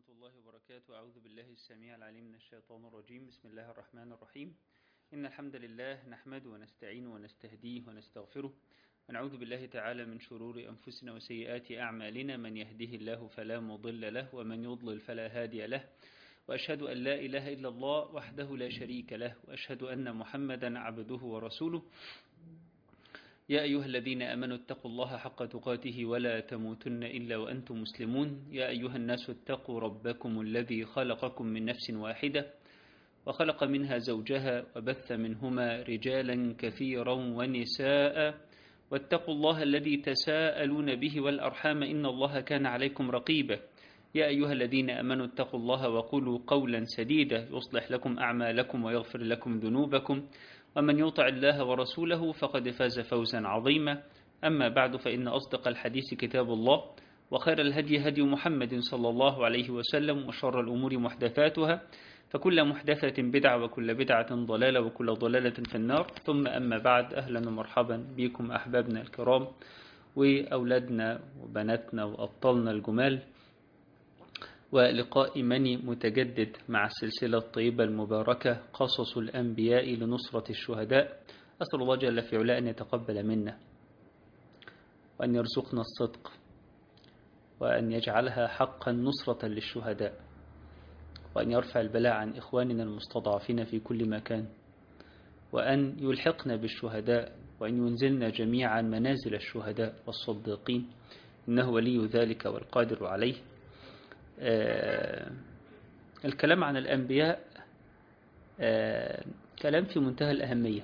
الله وبركاته أعوذ بالله السميع العليم من الشيطان الرجيم بسم الله الرحمن الرحيم إن الحمد لله نحمده ونستعينه ونستهديه ونستغفره ونعوذ بالله تعالى من شرور أنفسنا وسيئات أعمالنا من يهده الله فلا مضل له ومن يضلل فلا هادي له وأشهد أن لا إله إلا الله وحده لا شريك له وأشهد أن محمدا عبده ورسوله يا أيها الذين أمنوا اتقوا الله حق تقاته ولا تموتن إلا وأنتم مسلمون يا أيها الناس اتقوا ربكم الذي خلقكم من نفس واحدة وخلق منها زوجها وبث منهما رجالا كثيرا ونساء واتقوا الله الذي تساءلون به والأرحام إن الله كان عليكم رقيبا يا أيها الذين أمنوا اتقوا الله وقولوا قولا سديدا يصلح لكم أعمالكم ويغفر لكم ذنوبكم ومن يطع الله ورسوله فقد فاز فوزا عظيما أما بعد فإن أصدق الحديث كتاب الله وخير الهدي هدي محمد صلى الله عليه وسلم وشر الأمور محدثاتها فكل محدثة بدعة وكل بدعة ضلالة وكل ضلالة في النار ثم أما بعد أهلا ومرحبا بكم أحبابنا الكرام وأولادنا وبناتنا وأبطالنا الجمال ولقاء مني متجدد مع السلسلة الطيبة المباركة قصص الأنبياء لنصرة الشهداء أسأل الله جل في علاء أن يتقبل منا وأن يرزقنا الصدق وأن يجعلها حقا نصرة للشهداء وأن يرفع البلاء عن إخواننا المستضعفين في كل مكان وأن يلحقنا بالشهداء وأن ينزلنا جميعا منازل الشهداء والصديقين إنه ولي ذلك والقادر عليه آه الكلام عن الأنبياء آه كلام في منتهى الأهمية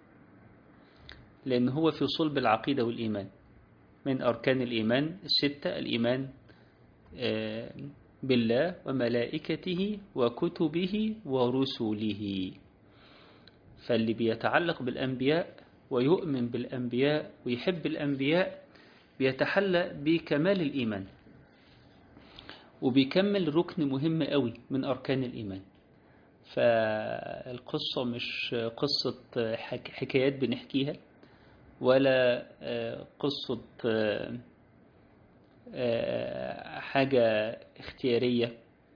لأن هو في صلب العقيدة والإيمان من أركان الإيمان الستة الإيمان آه بالله وملائكته وكتبه ورسله فاللي بيتعلق بالأنبياء ويؤمن بالأنبياء ويحب الأنبياء بيتحلى بكمال الإيمان وبيكمل ركن مهم قوي من أركان الإيمان فالقصة مش قصة حكايات بنحكيها ولا قصة حاجة اختيارية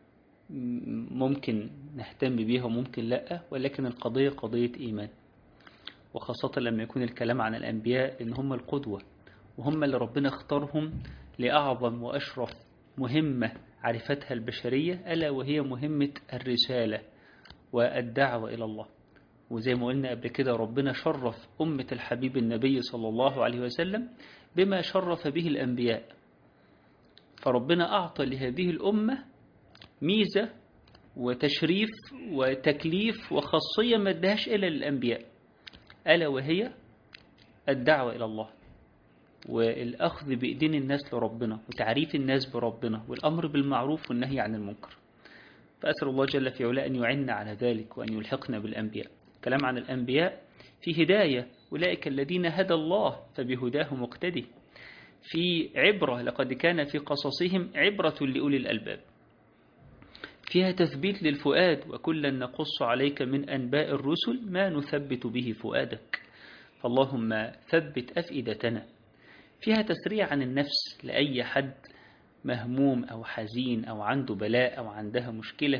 ممكن نهتم بيها وممكن لا ولكن القضية قضية إيمان وخاصة لما يكون الكلام عن الأنبياء إن هم القدوة وهم اللي ربنا اختارهم لأعظم وأشرف مهمة عرفتها البشرية ألا وهي مهمة الرسالة والدعوة إلى الله وزي ما قلنا قبل كده ربنا شرف أمة الحبيب النبي صلى الله عليه وسلم بما شرف به الأنبياء فربنا أعطى لهذه الأمة ميزة وتشريف وتكليف وخاصية ما ادهاش إلا للأنبياء ألا وهي الدعوة إلى الله والأخذ بإيدين الناس لربنا وتعريف الناس بربنا والأمر بالمعروف والنهي عن المنكر فأسأل الله جل في علاء أن يعنا على ذلك وأن يلحقنا بالأنبياء كلام عن الأنبياء في هداية أولئك الذين هدى الله فبهداه مقتدي في عبرة لقد كان في قصصهم عبرة لأولي الألباب فيها تثبيت للفؤاد وكلا نقص عليك من أنباء الرسل ما نثبت به فؤادك فاللهم ثبت أفئدتنا فيها تسريع عن النفس لأي حد مهموم أو حزين أو عنده بلاء أو عندها مشكلة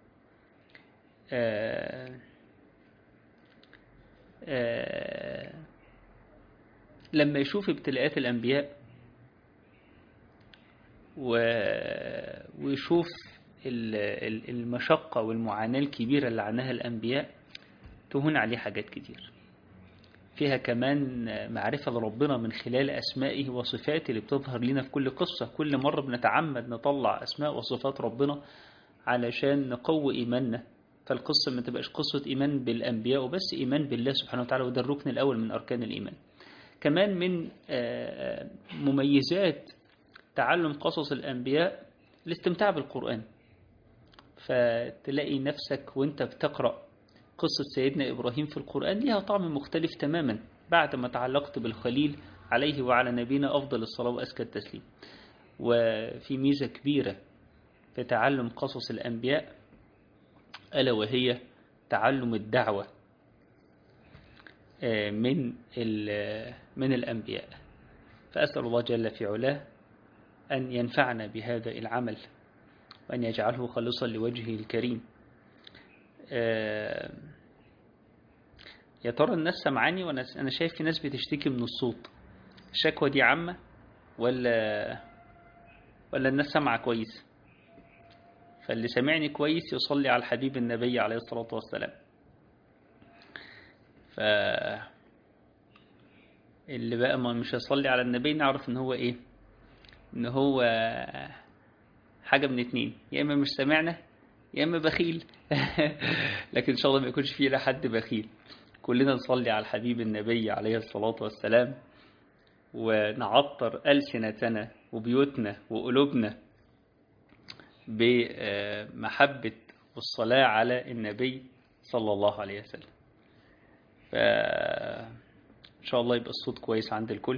آآ آآ لما يشوف ابتلاءات الأنبياء ويشوف المشقة والمعاناة الكبيرة اللي عنها الأنبياء تهون عليه حاجات كتير فيها كمان معرفة لربنا من خلال أسمائه وصفاته اللي بتظهر لنا في كل قصة كل مرة بنتعمد نطلع أسماء وصفات ربنا علشان نقوي إيماننا فالقصة ما تبقاش قصة إيمان بالأنبياء وبس إيمان بالله سبحانه وتعالى وده الركن الأول من أركان الإيمان كمان من مميزات تعلم قصص الأنبياء الاستمتاع بالقرآن فتلاقي نفسك وانت بتقرأ قصة سيدنا إبراهيم في القرآن لها طعم مختلف تماما بعد ما تعلقت بالخليل عليه وعلى نبينا أفضل الصلاة وأزكى التسليم وفي ميزة كبيرة في تعلم قصص الأنبياء ألا وهي تعلم الدعوة من من الأنبياء فأسأل الله جل في علاه أن ينفعنا بهذا العمل وأن يجعله خالصا لوجهه الكريم يا ترى الناس سمعاني وأنا أنا شايف في ناس بتشتكي من الصوت الشكوى دي عامة ولا ولا الناس سامعة كويس فاللي سمعني كويس يصلي على الحبيب النبي عليه الصلاة والسلام ف اللي بقى ما مش هيصلي على النبي نعرف ان هو ايه ان هو حاجة من اتنين يا اما مش سامعنا يا اما بخيل لكن ان شاء الله ما يكونش فيه لا حد بخيل كلنا نصلي على الحبيب النبي عليه الصلاة والسلام ونعطر ألسنتنا وبيوتنا وقلوبنا بمحبة والصلاة على النبي صلى الله عليه وسلم فإن شاء الله يبقى الصوت كويس عند الكل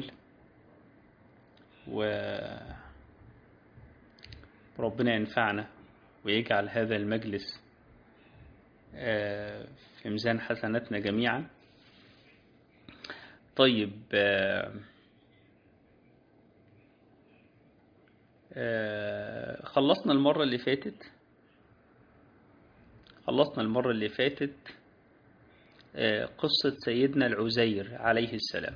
وربنا ينفعنا ويجعل هذا المجلس في ميزان حسناتنا جميعا طيب خلصنا المرة اللي فاتت خلصنا المرة اللي فاتت قصة سيدنا العزير عليه السلام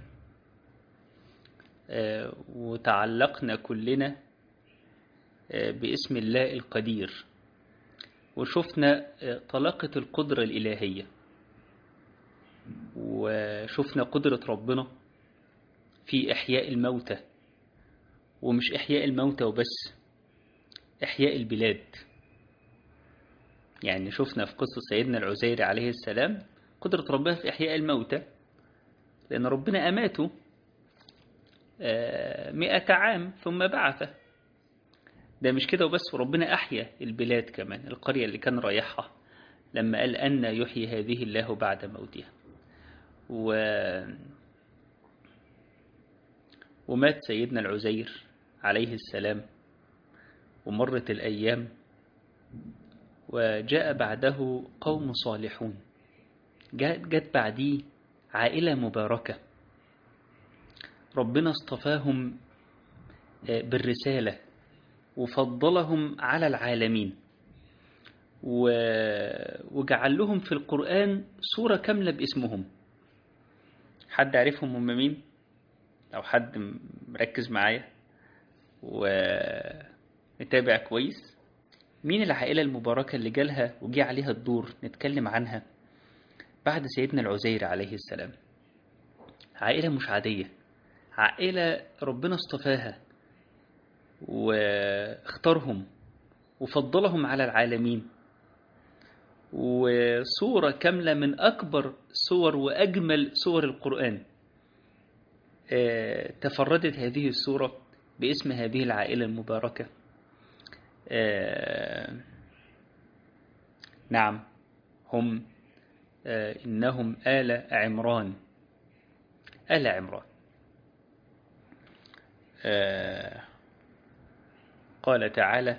وتعلقنا كلنا باسم الله القدير وشفنا طلاقة القدرة الإلهية وشفنا قدرة ربنا في إحياء الموتى ومش إحياء الموتى وبس إحياء البلاد يعني شفنا في قصة سيدنا العزير عليه السلام قدرة ربنا في إحياء الموتى لأن ربنا أماته مئة عام ثم بعثه ده مش كده وبس وربنا أحيا البلاد كمان القرية اللي كان رايحها لما قال أن يحيي هذه الله بعد موتها و... ومات سيدنا العزير عليه السلام ومرت الأيام وجاء بعده قوم صالحون جت بعديه عائلة مباركة ربنا اصطفاهم بالرسالة وفضلهم على العالمين وجعل لهم في القرآن سورة كاملة باسمهم حد عارفهم هم مين أو حد مركز معايا ومتابع كويس مين العائلة المباركة اللي جالها وجي عليها الدور نتكلم عنها بعد سيدنا العزير عليه السلام عائلة مش عادية عائلة ربنا اصطفاها واختارهم وفضلهم على العالمين وصورة كاملة من أكبر صور وأجمل صور القرآن تفردت هذه الصورة باسم هذه العائلة المباركة نعم هم إنهم آل عمران آل عمران قال تعالى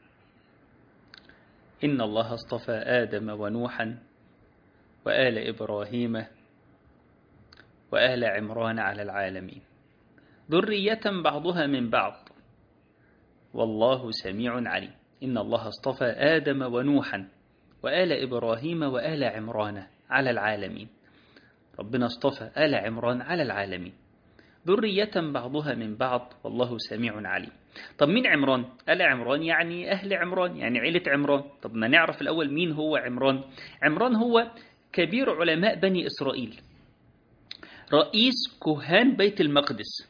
إن الله اصطفى آدم ونوحا وآل إبراهيم وآل عمران على العالمين ذرية بعضها من بعض والله سميع عليم إن الله اصطفى آدم ونوحا وآل إبراهيم وآل عمران على العالمين ربنا اصطفى آل عمران على العالمين ذرية بعضها من بعض والله سميع عليم طب مين عمران؟ آل عمران يعني أهل عمران يعني عيلة عمران طب ما نعرف الأول مين هو عمران عمران هو كبير علماء بني إسرائيل رئيس كهان بيت المقدس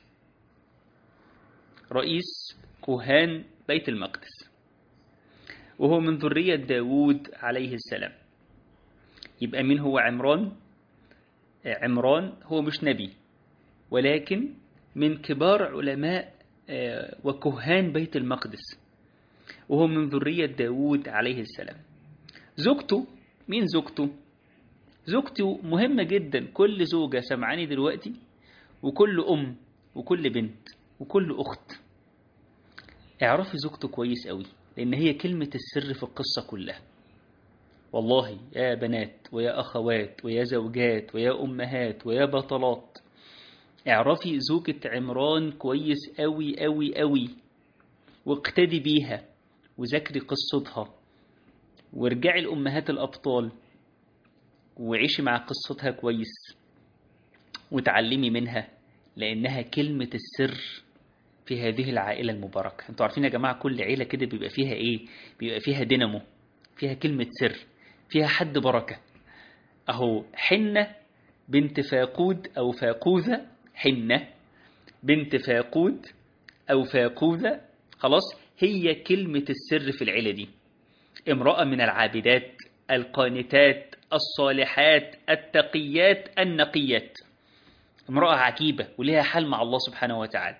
رئيس كهان بيت المقدس وهو من ذرية داود عليه السلام يبقى مين هو عمران عمران هو مش نبي ولكن من كبار علماء وكهان بيت المقدس وهو من ذرية داود عليه السلام زوجته مين زوجته زوجته مهمة جدا كل زوجة سمعاني دلوقتي وكل أم وكل بنت وكل أخت اعرفي زوجته كويس قوي لأن هي كلمة السر في القصة كلها والله يا بنات ويا أخوات ويا زوجات ويا أمهات ويا بطلات اعرفي زوجة عمران كويس قوي قوي قوي واقتدي بيها وذاكري قصتها وارجعي لأمهات الأبطال وعيشي مع قصتها كويس وتعلمي منها لأنها كلمة السر في هذه العائلة المباركة انتوا عارفين يا جماعة كل عيلة كده بيبقى فيها ايه بيبقى فيها دينامو فيها كلمة سر فيها حد بركة اهو حنة بنت فاقود او فاقوذة حنة بنت فاقود او فاقوذة خلاص هي كلمة السر في العيلة دي امرأة من العابدات القانتات الصالحات التقيات النقيات امرأة عجيبة وليها حال مع الله سبحانه وتعالى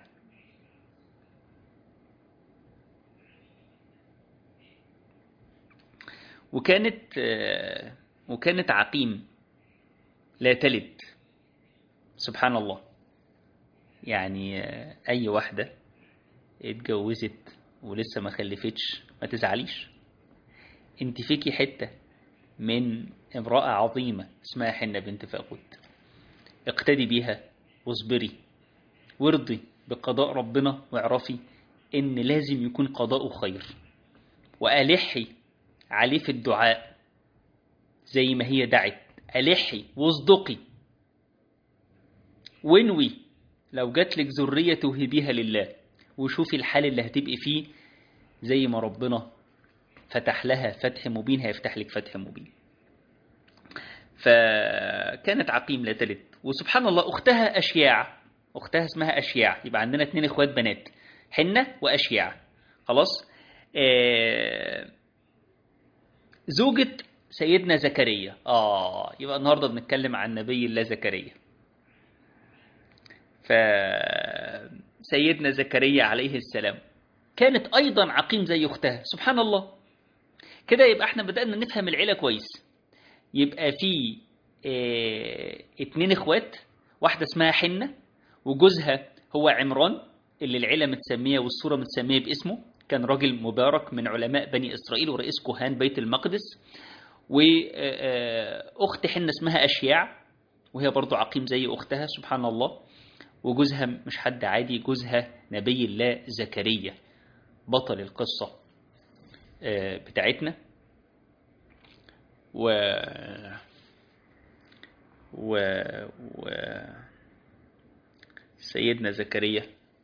وكانت وكانت عقيم لا تلد سبحان الله يعني أي واحدة اتجوزت ولسه ما خلفتش ما تزعليش انت فيكي حتة من امرأة عظيمة اسمها حنة بنت فاقود اقتدي بيها واصبري وارضي بقضاء ربنا واعرفي ان لازم يكون قضاؤه خير وألحي عليه في الدعاء زي ما هي دعت ألحي واصدقي وانوي لو جات لك ذرية توهبيها لله وشوفي الحال اللي هتبقي فيه زي ما ربنا فتح لها فتح مبين هيفتح لك فتح مبين فكانت عقيم لا تلد وسبحان الله أختها أشياع أختها اسمها أشياع يبقى عندنا اتنين إخوات بنات حنة وأشياع خلاص آه زوجة سيدنا زكريا آه يبقى النهاردة بنتكلم عن نبي الله زكريا فسيدنا زكريا عليه السلام كانت أيضا عقيم زي أختها سبحان الله كده يبقى احنا بدأنا نفهم العيلة كويس يبقى في اه اتنين اخوات واحدة اسمها حنة وجوزها هو عمران اللي العيلة متسمية والصورة متسمية باسمه كان راجل مبارك من علماء بني إسرائيل ورئيس كهان بيت المقدس وأخت حنة اسمها أشياع وهي برضو عقيم زي أختها سبحان الله وجوزها مش حد عادي جوزها نبي الله زكريا بطل القصة بتاعتنا و و و سيدنا زكريا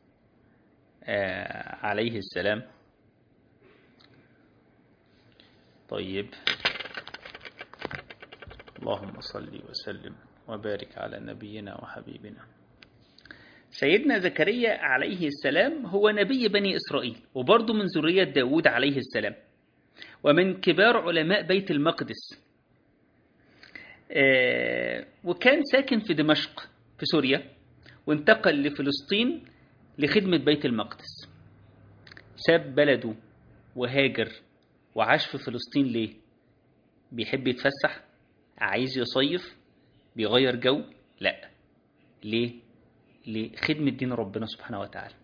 عليه السلام طيب اللهم صل وسلم وبارك على نبينا وحبيبنا سيدنا زكريا عليه السلام هو نبي بني إسرائيل وبرضه من ذرية داود عليه السلام ومن كبار علماء بيت المقدس وكان ساكن في دمشق في سوريا وانتقل لفلسطين لخدمة بيت المقدس ساب بلده وهاجر وعاش في فلسطين ليه بيحب يتفسح عايز يصيف بيغير جو لا ليه لخدمة دين ربنا سبحانه وتعالى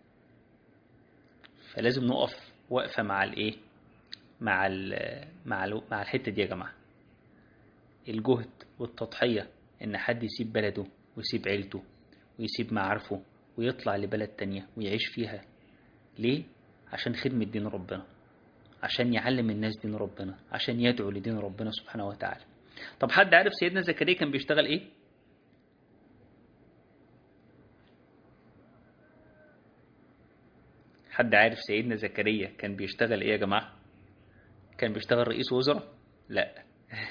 فلازم نقف وقفة مع الايه مع ال مع ال مع الحتة دي يا جماعة الجهد والتضحية ان حد يسيب بلده ويسيب عيلته ويسيب معارفه ويطلع لبلد تانية ويعيش فيها ليه عشان خدمة دين ربنا عشان يعلم الناس دين ربنا عشان يدعو لدين ربنا سبحانه وتعالى طب حد عارف سيدنا زكريا كان بيشتغل ايه حد عارف سيدنا زكريا كان بيشتغل ايه يا جماعة كان بيشتغل رئيس وزراء لا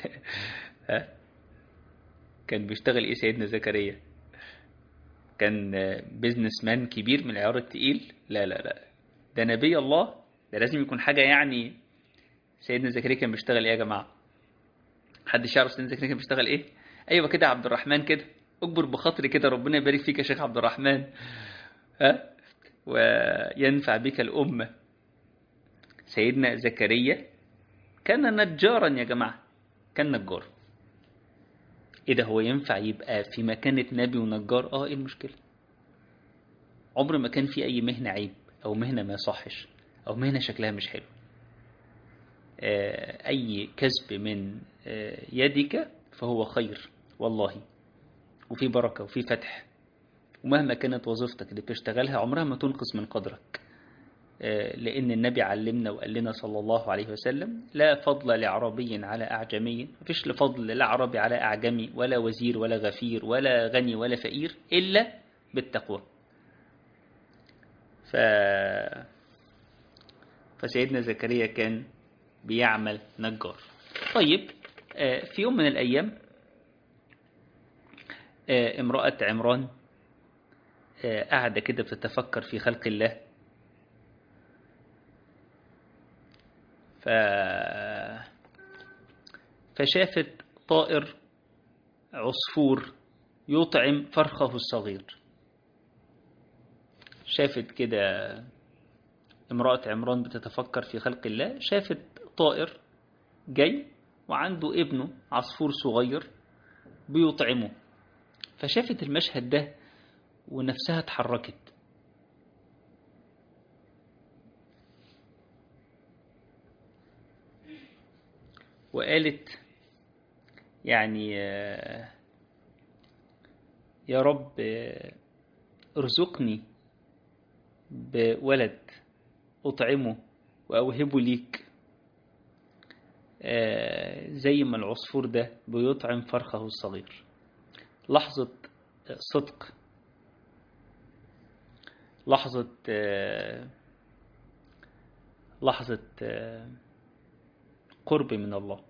كان بيشتغل ايه سيدنا زكريا كان بيزنس مان كبير من العيار التقيل لا لا لا ده نبي الله ده لازم يكون حاجة يعني سيدنا زكريا كان بيشتغل ايه يا جماعة حد يعرف سيدنا زكريا كان بيشتغل ايه ايوه كده عبد الرحمن كده اكبر بخاطري كده ربنا يبارك فيك يا شيخ عبد الرحمن ها وينفع بك الأمة سيدنا زكريا كان نجارا يا جماعة كان نجار ايه ده هو ينفع يبقى في مكانة نبي ونجار اه ايه المشكلة عمر ما كان في اي مهنة عيب او مهنة ما صحش او مهنة شكلها مش حلو اي كسب من يدك فهو خير والله وفي بركة وفي فتح ومهما كانت وظيفتك اللي بتشتغلها عمرها ما تنقص من قدرك لأن النبي علمنا وقال لنا صلى الله عليه وسلم لا فضل لعربي على أعجمي مفيش لفضل لا عربي على أعجمي ولا وزير ولا غفير ولا غني ولا فقير إلا بالتقوى ف... فسيدنا زكريا كان بيعمل نجار طيب في يوم من الأيام امرأة عمران قاعدة كده بتتفكر في خلق الله ف... فشافت طائر عصفور يطعم فرخه الصغير شافت كده امرأة عمران بتتفكر في خلق الله شافت طائر جاي وعنده ابنه عصفور صغير بيطعمه فشافت المشهد ده ونفسها اتحركت وقالت يعني يا رب ارزقني بولد أطعمه وأوهبه ليك زي ما العصفور ده بيطعم فرخه الصغير لحظة صدق لحظة لحظة قرب من الله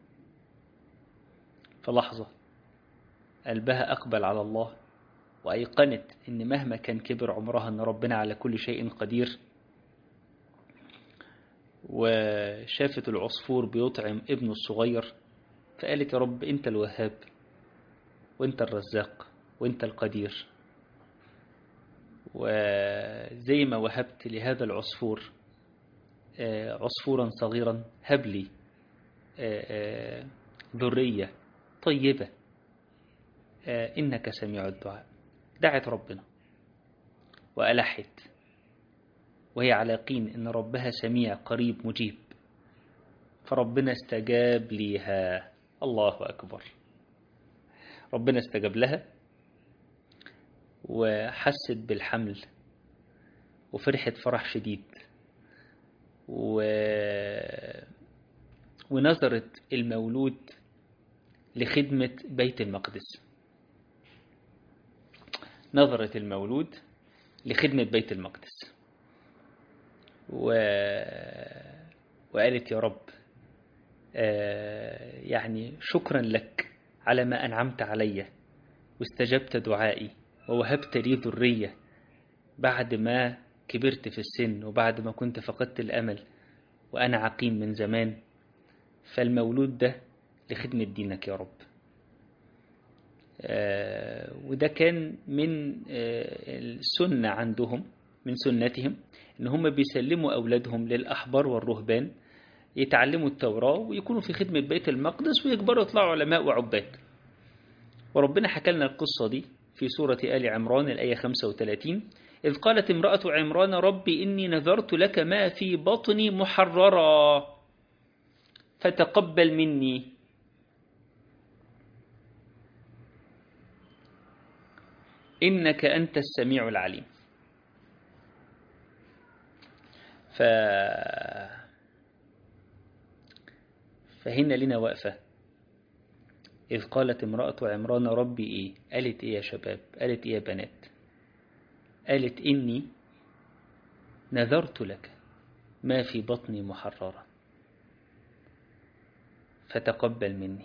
فلحظة قلبها أقبل على الله وأيقنت إن مهما كان كبر عمرها أن ربنا على كل شيء قدير وشافت العصفور بيطعم ابنه الصغير فقالت يا رب أنت الوهاب وأنت الرزاق وأنت القدير وزي ما وهبت لهذا العصفور عصفورا صغيرا هب لي ذرية طيبة إنك سميع الدعاء دعت ربنا وألحت وهي على يقين إن ربها سميع قريب مجيب فربنا استجاب ليها الله أكبر ربنا استجاب لها وحست بالحمل وفرحت فرح شديد و... ونظرت المولود لخدمة بيت المقدس نظرت المولود لخدمة بيت المقدس و... وقالت يا رب آه يعني شكرا لك على ما أنعمت علي واستجبت دعائي ووهبت لي ذرية بعد ما كبرت في السن وبعد ما كنت فقدت الأمل وأنا عقيم من زمان فالمولود ده لخدمة دينك يا رب آه وده كان من آه السنة عندهم من سنتهم إن هم بيسلموا أولادهم للأحبار والرهبان يتعلموا التوراة ويكونوا في خدمة بيت المقدس ويكبروا يطلعوا علماء وعباد وربنا حكى لنا القصة دي في سورة آل عمران الآية 35 إذ قالت امرأة عمران ربي إني نذرت لك ما في بطني محررا فتقبل مني إنك أنت السميع العليم ف... فهنا لنا وقفة إذ قالت امرأة عمران ربي إيه قالت إيه يا شباب قالت إيه يا بنات قالت إني نذرت لك ما في بطني محررا فتقبل مني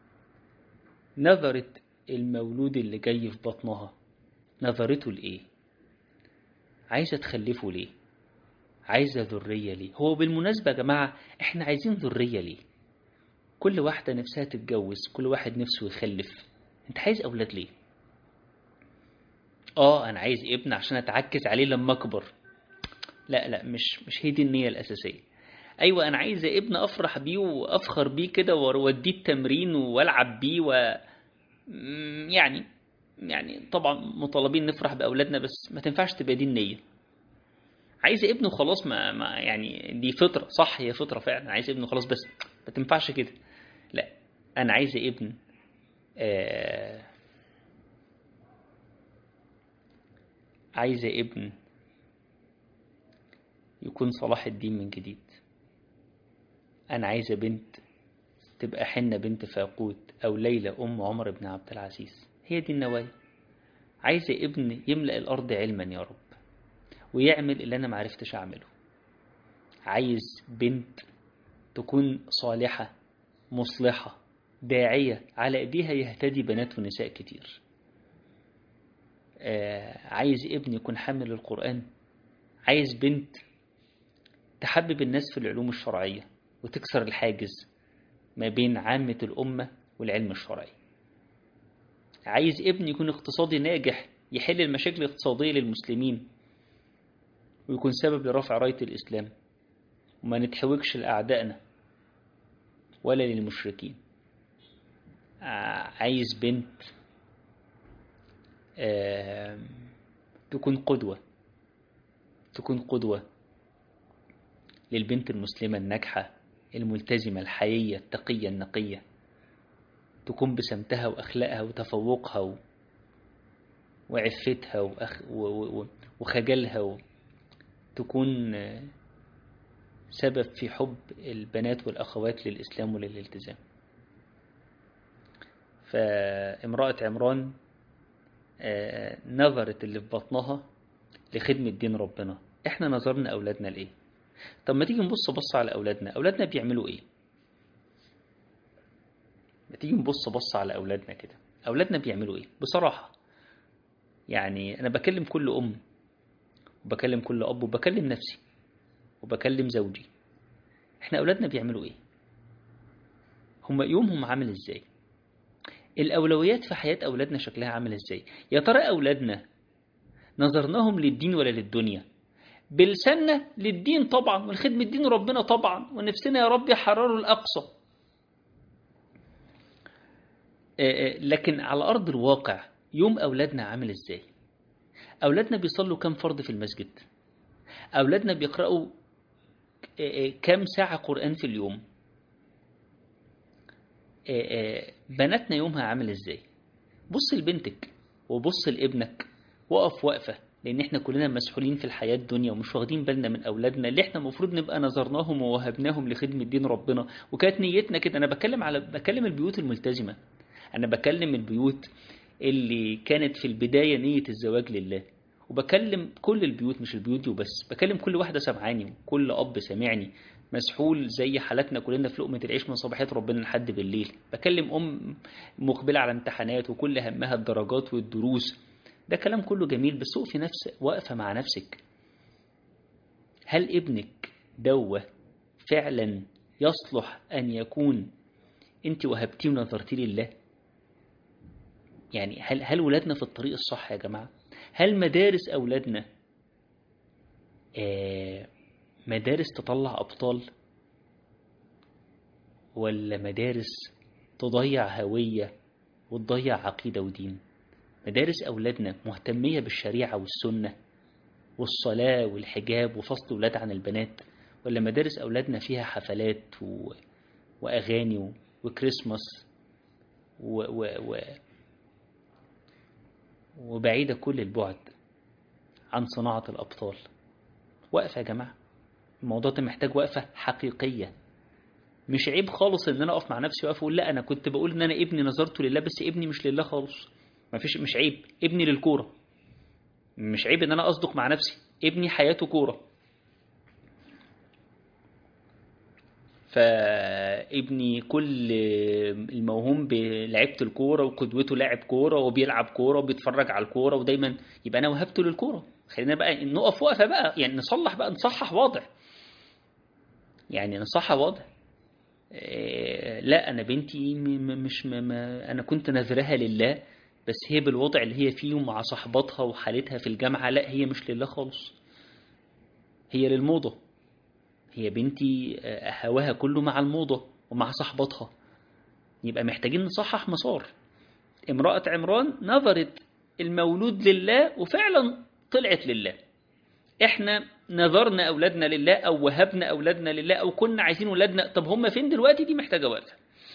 نظرت المولود اللي جاي في بطنها نظرته لإيه عايزة تخلفه ليه عايزة ذرية ليه هو بالمناسبة يا جماعة احنا عايزين ذرية ليه كل واحدة نفسها تتجوز كل واحد نفسه يخلف انت عايز أولاد ليه اه انا عايز ابن عشان اتعكز عليه لما اكبر لا لا مش مش هي دي النية الأساسية أيوة أنا عايز ابن أفرح بيه وأفخر بيه كده وأوديه التمرين وألعب بيه و يعني يعني طبعا مطالبين نفرح بأولادنا بس ما تنفعش تبقى دي النية عايز ابنه خلاص ما, ما يعني دي فطرة صح هي فطرة فعلا عايز ابنه خلاص بس ما تنفعش كده لا أنا عايز ابن آه عايزة ابن يكون صلاح الدين من جديد أنا عايزة بنت تبقى حنة بنت فاقود أو ليلى أم عمر بن عبد العزيز هي دي النوايا عايزة ابن يملأ الأرض علما يا رب ويعمل اللي أنا معرفتش أعمله عايز بنت تكون صالحة مصلحة داعية على ايديها يهتدي بنات ونساء كتير آه عايز ابن يكون حامل القرآن عايز بنت تحبب الناس في العلوم الشرعية وتكسر الحاجز ما بين عامة الأمة والعلم الشرعي عايز ابن يكون اقتصادي ناجح يحل المشاكل الاقتصادية للمسلمين ويكون سبب لرفع راية الإسلام وما نتحوجش لأعدائنا ولا للمشركين عايز بنت تكون قدوة تكون قدوة للبنت المسلمة الناجحة الملتزمة الحيية التقية النقية تكون بسمتها وأخلاقها وتفوقها و... وعفتها وأخ... و... و... وخجلها و... تكون سبب في حب البنات والأخوات للإسلام وللالتزام فامرأة عمران نظرت اللي في بطنها لخدمة دين ربنا احنا نظرنا أولادنا لإيه طب ما تيجي نبص بص على أولادنا أولادنا بيعملوا إيه ما تيجي نبص بص على أولادنا كده أولادنا بيعملوا إيه بصراحة يعني أنا بكلم كل أم وبكلم كل أب وبكلم نفسي وبكلم زوجي احنا أولادنا بيعملوا إيه هم يومهم عامل إزاي الأولويات في حياة أولادنا شكلها عامل إزاي يا ترى أولادنا نظرناهم للدين ولا للدنيا بلساننا للدين طبعا والخدمة دين ربنا طبعا ونفسنا يا رب يحرروا الأقصى لكن على أرض الواقع يوم أولادنا عامل إزاي أولادنا بيصلوا كم فرض في المسجد أولادنا بيقرأوا كم ساعة قرآن في اليوم بناتنا يومها عامل إزاي بص لبنتك وبص لابنك وقف وقفة لأن احنا كلنا مسحولين في الحياة الدنيا ومش واخدين بالنا من أولادنا اللي احنا المفروض نبقى نظرناهم ووهبناهم لخدمة دين ربنا وكانت نيتنا كده أنا بكلم على بكلم البيوت الملتزمة أنا بكلم البيوت اللي كانت في البداية نية الزواج لله وبكلم كل البيوت مش البيوت دي وبس بكلم كل واحدة سمعاني وكل أب سامعني مسحول زي حالاتنا كلنا في لقمة العيش من صباحية ربنا لحد بالليل بكلم أم مقبلة على امتحانات وكل همها الدرجات والدروس ده كلام كله جميل بس وقفي نفس واقفة مع نفسك هل ابنك دوة فعلا يصلح أن يكون أنت وهبتيه ونظرتيه لله يعني هل هل ولادنا في الطريق الصح يا جماعة هل مدارس أولادنا آه مدارس تطلع أبطال ولا مدارس تضيع هوية وتضيع عقيدة ودين مدارس أولادنا مهتمية بالشريعة والسنة والصلاة والحجاب وفصل ولاد عن البنات ولا مدارس أولادنا فيها حفلات و... وأغاني و... وكريسماس و... و... و... وبعيدة كل البعد عن صناعة الأبطال وقفة يا جماعة الموضوع ده محتاج وقفة حقيقية مش عيب خالص ان انا اقف مع نفسي واقف اقول لا انا كنت بقول ان انا ابني نظرته لله بس ابني مش لله خالص ما فيش مش عيب ابني للكورة مش عيب ان انا اصدق مع نفسي ابني حياته كورة فابني كل الموهوم بلعبة الكورة وقدوته لاعب كورة وبيلعب كورة وبيتفرج على الكورة ودايما يبقى انا وهبته للكورة خلينا بقى نقف وقفة بقى يعني نصلح بقى نصحح واضح يعني نصحح واضح إيه لا انا بنتي مش ما انا كنت نذرها لله بس هي بالوضع اللي هي فيه مع صحباتها وحالتها في الجامعة لا هي مش لله خالص هي للموضة هي بنتي هواها كله مع الموضة ومع صحباتها يبقى محتاجين نصحح مسار امرأة عمران نظرت المولود لله وفعلا طلعت لله احنا نظرنا اولادنا لله او وهبنا اولادنا لله او كنا عايزين اولادنا طب هم فين دلوقتي دي محتاجه وقفه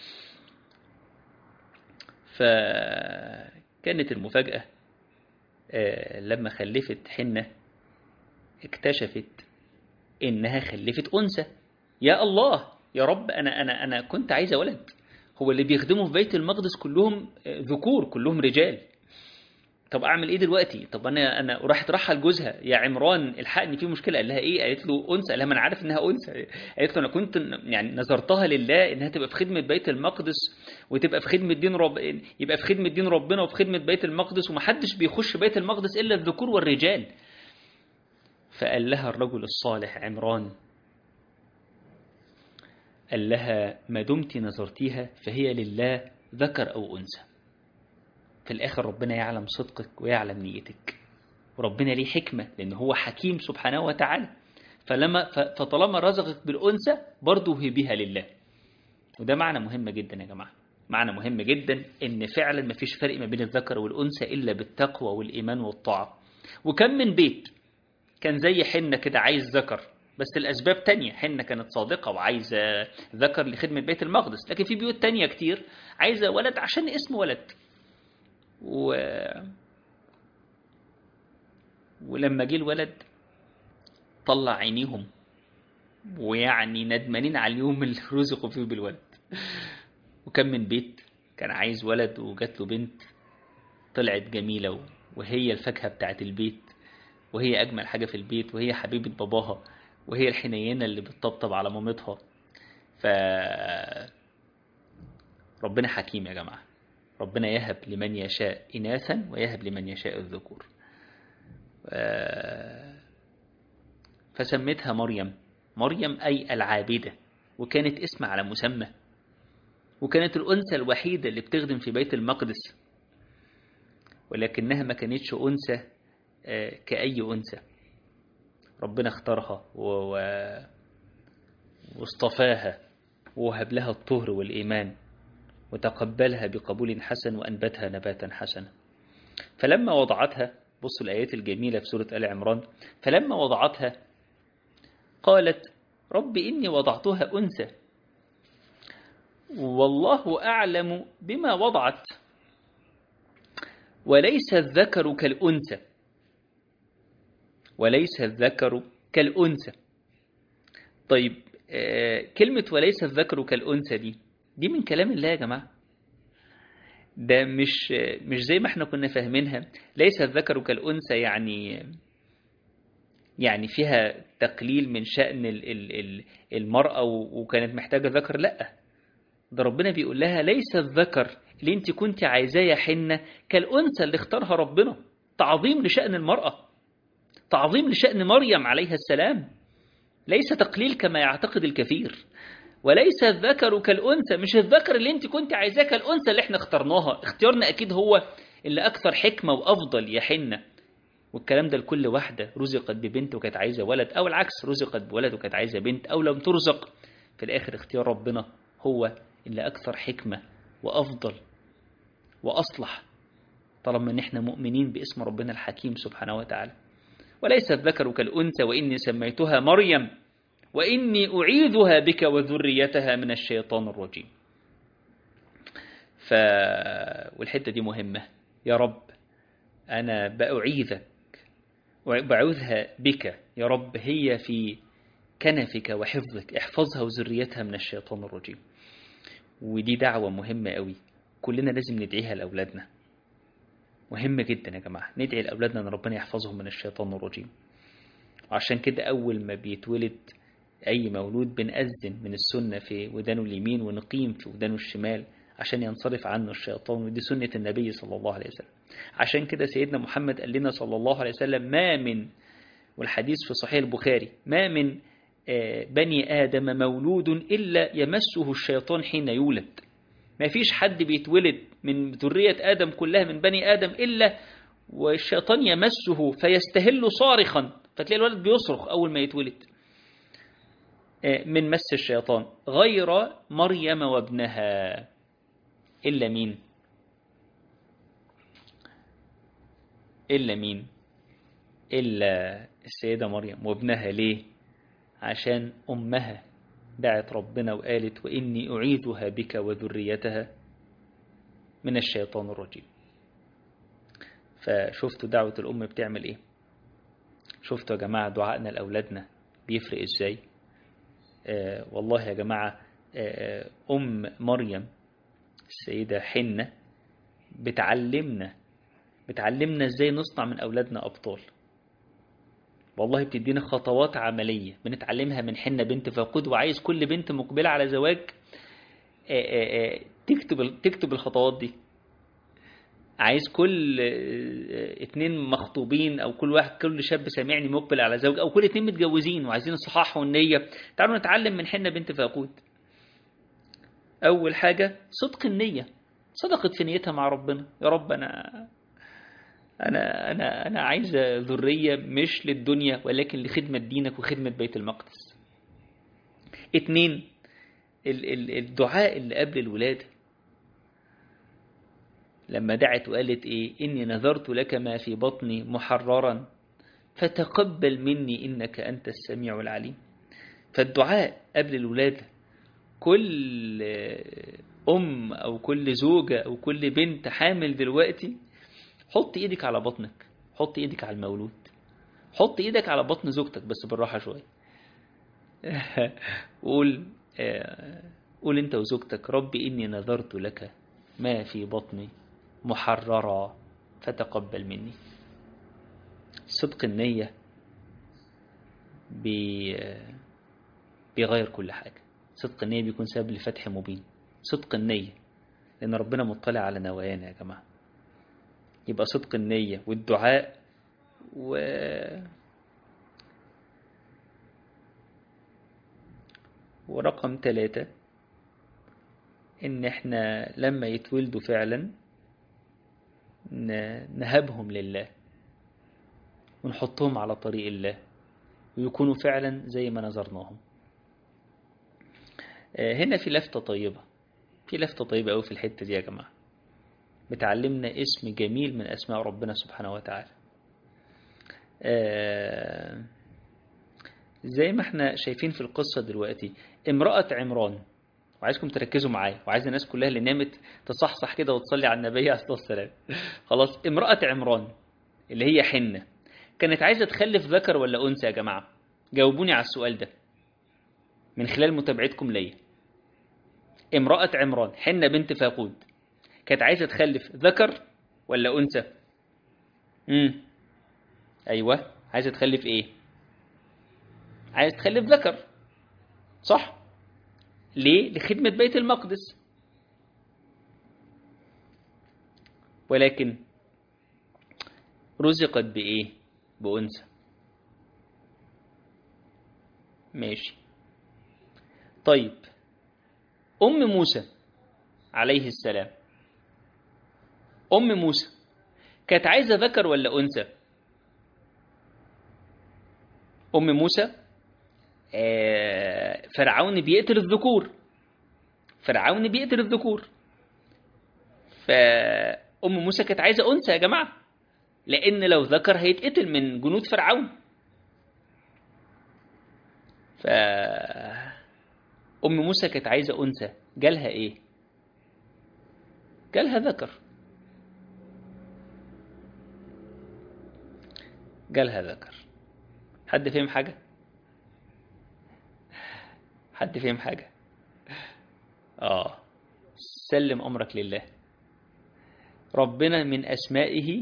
فكانت المفاجاه لما خلفت حنه اكتشفت إنها خلفت أنثى يا الله يا رب أنا أنا أنا كنت عايزة ولد هو اللي بيخدموا في بيت المقدس كلهم ذكور كلهم رجال طب اعمل ايه دلوقتي طب انا انا وراحت راحه لجوزها يا عمران الحقني في مشكله قال لها ايه قالت له انثى قال لها ما انا عارف انها انثى قالت له انا كنت يعني نظرتها لله انها تبقى في خدمه بيت المقدس وتبقى في خدمه دين رب يبقى في خدمه دين ربنا وفي خدمه بيت المقدس ومحدش بيخش بيت المقدس الا الذكور والرجال فقال لها الرجل الصالح عمران قال لها ما دمت نظرتيها فهي لله ذكر او انثى في الآخر ربنا يعلم صدقك ويعلم نيتك وربنا ليه حكمة لأن هو حكيم سبحانه وتعالى فلما فطالما رزقك بالأنثى برضه هبها لله وده معنى مهم جدا يا جماعة معنى مهم جدا ان فعلا ما فيش فرق ما بين الذكر والأنثى إلا بالتقوى والإيمان والطاعة وكم من بيت كان زي حنة كده عايز ذكر بس الأسباب تانية حنة كانت صادقة وعايزة ذكر لخدمة بيت المقدس لكن في بيوت تانية كتير عايزة ولد عشان اسم ولد و... ولما جه الولد طلع عينيهم ويعني ندمانين على اليوم اللي رزقوا فيه بالولد وكم من بيت كان عايز ولد وجات له بنت طلعت جميلة وهي الفاكهة بتاعت البيت وهي أجمل حاجة في البيت وهي حبيبة باباها وهي الحنينة اللي بتطبطب على مامتها ف ربنا حكيم يا جماعه ربنا يهب لمن يشاء إناثا ويهب لمن يشاء الذكور فسمتها مريم مريم أي العابدة وكانت اسم على مسمى وكانت الأنثى الوحيدة اللي بتخدم في بيت المقدس ولكنها ما كانتش أنثى كأي أنثى ربنا اختارها واصطفاها ووهب لها الطهر والإيمان وتقبلها بقبول حسن وأنبتها نباتا حسنا فلما وضعتها بصوا الآيات الجميلة في سورة آل عمران فلما وضعتها قالت رب إني وضعتها أنثى والله أعلم بما وضعت وليس الذكر كالأنثى وليس الذكر كالأنثى طيب آه كلمة وليس الذكر كالأنثى دي دي من كلام الله يا جماعة ده مش مش زي ما احنا كنا فاهمينها ليس الذكر كالأنثى يعني يعني فيها تقليل من شأن المرأة وكانت محتاجة ذكر لا ده ربنا بيقول لها ليس الذكر اللي انت كنت عايزاه يا حنة كالأنثى اللي اختارها ربنا تعظيم لشأن المرأة تعظيم لشأن مريم عليها السلام ليس تقليل كما يعتقد الكثير وليس الذكر كالأنثى مش الذكر اللي انت كنت عايزاه كالأنثى اللي احنا اخترناها اختيارنا أكيد هو اللي أكثر حكمة وأفضل يا حنة والكلام ده لكل واحدة رزقت ببنت وكانت عايزة ولد أو العكس رزقت بولد وكانت عايزة بنت أو لم ترزق في الآخر اختيار ربنا هو اللي أكثر حكمة وأفضل وأصلح طالما ان احنا مؤمنين باسم ربنا الحكيم سبحانه وتعالى وليس الذكر كالأنثى وإني سميتها مريم وإني أعيذها بك وذريتها من الشيطان الرجيم ف... والحتة دي مهمة يا رب أنا بأعيذك وبعوذها بك يا رب هي في كنفك وحفظك احفظها وذريتها من الشيطان الرجيم ودي دعوة مهمة قوي كلنا لازم ندعيها لأولادنا مهم جدا يا جماعة ندعي لأولادنا أن ربنا يحفظهم من الشيطان الرجيم وعشان كده أول ما بيتولد أي مولود بنأذن من السنة في ودانه اليمين ونقيم في ودانه الشمال عشان ينصرف عنه الشيطان ودي سنة النبي صلى الله عليه وسلم عشان كده سيدنا محمد قال لنا صلى الله عليه وسلم ما من والحديث في صحيح البخاري ما من بني آدم مولود إلا يمسه الشيطان حين يولد ما فيش حد بيتولد من ذرية آدم كلها من بني آدم إلا والشيطان يمسه فيستهل صارخا فتلاقي الولد بيصرخ أول ما يتولد من مس الشيطان غير مريم وابنها إلا مين إلا مين إلا السيدة مريم وابنها ليه عشان أمها دعت ربنا وقالت وإني أعيذها بك وذريتها من الشيطان الرجيم فشفتوا دعوة الأم بتعمل إيه شفتوا يا جماعة دعائنا لأولادنا بيفرق ازاي آه والله يا جماعة آه أم مريم السيدة حنة بتعلمنا بتعلمنا ازاي نصنع من أولادنا أبطال والله بتدينا خطوات عملية بنتعلمها من حنة بنت فاقود وعايز كل بنت مقبلة على زواج تكتب تكتب الخطوات دي عايز كل اتنين مخطوبين او كل واحد كل شاب سامعني مقبل على زوج او كل اتنين متجوزين وعايزين يصححوا النية تعالوا نتعلم من حنة بنت فاقود اول حاجة صدق النية صدقت في نيتها مع ربنا يا رب انا انا انا انا عايزه ذريه مش للدنيا ولكن لخدمه دينك وخدمه بيت المقدس اتنين الدعاء اللي قبل الولاده لما دعت وقالت ايه اني نذرت لك ما في بطني محررا فتقبل مني انك انت السميع العليم فالدعاء قبل الولاده كل ام او كل زوجه او كل بنت حامل دلوقتي حط ايدك على بطنك حط ايدك على المولود حط ايدك على بطن زوجتك بس بالراحة شوية قول قول انت وزوجتك ربي اني نذرت لك ما في بطني محررا فتقبل مني صدق النية بي بيغير كل حاجة صدق النية بيكون سبب لفتح مبين صدق النية لأن ربنا مطلع على نوايانا يا جماعة يبقى صدق النية والدعاء و ورقم ثلاثة إن إحنا لما يتولدوا فعلا نهبهم لله ونحطهم على طريق الله ويكونوا فعلا زي ما نظرناهم هنا في لفتة طيبة في لفتة طيبة أوي في الحتة دي يا جماعة بتعلمنا اسم جميل من أسماء ربنا سبحانه وتعالى آه زي ما احنا شايفين في القصة دلوقتي امرأة عمران وعايزكم تركزوا معايا وعايز الناس كلها اللي نامت تصحصح كده وتصلي على النبي عليه الصلاة والسلام خلاص امرأة عمران اللي هي حنة كانت عايزة تخلف ذكر ولا أنثى يا جماعة جاوبوني على السؤال ده من خلال متابعتكم ليا امرأة عمران حنة بنت فاقود كانت عايزة تخلف ذكر ولا أنثى امم أيوة عايزة تخلف إيه عايزة تخلف ذكر صح ليه لخدمة بيت المقدس ولكن رزقت بإيه بأنثى ماشي طيب أم موسى عليه السلام أم موسى كانت عايزة ذكر ولا أنثى أم موسى آه فرعون بيقتل الذكور فرعون بيقتل الذكور فأم موسى كانت عايزة أنثى يا جماعة لأن لو ذكر هيتقتل من جنود فرعون ف أم موسى كانت عايزة أنثى جالها إيه؟ جالها ذكر جالها ذكر حد فهم حاجة؟ حد فهم حاجة؟ آه سلم أمرك لله ربنا من أسمائه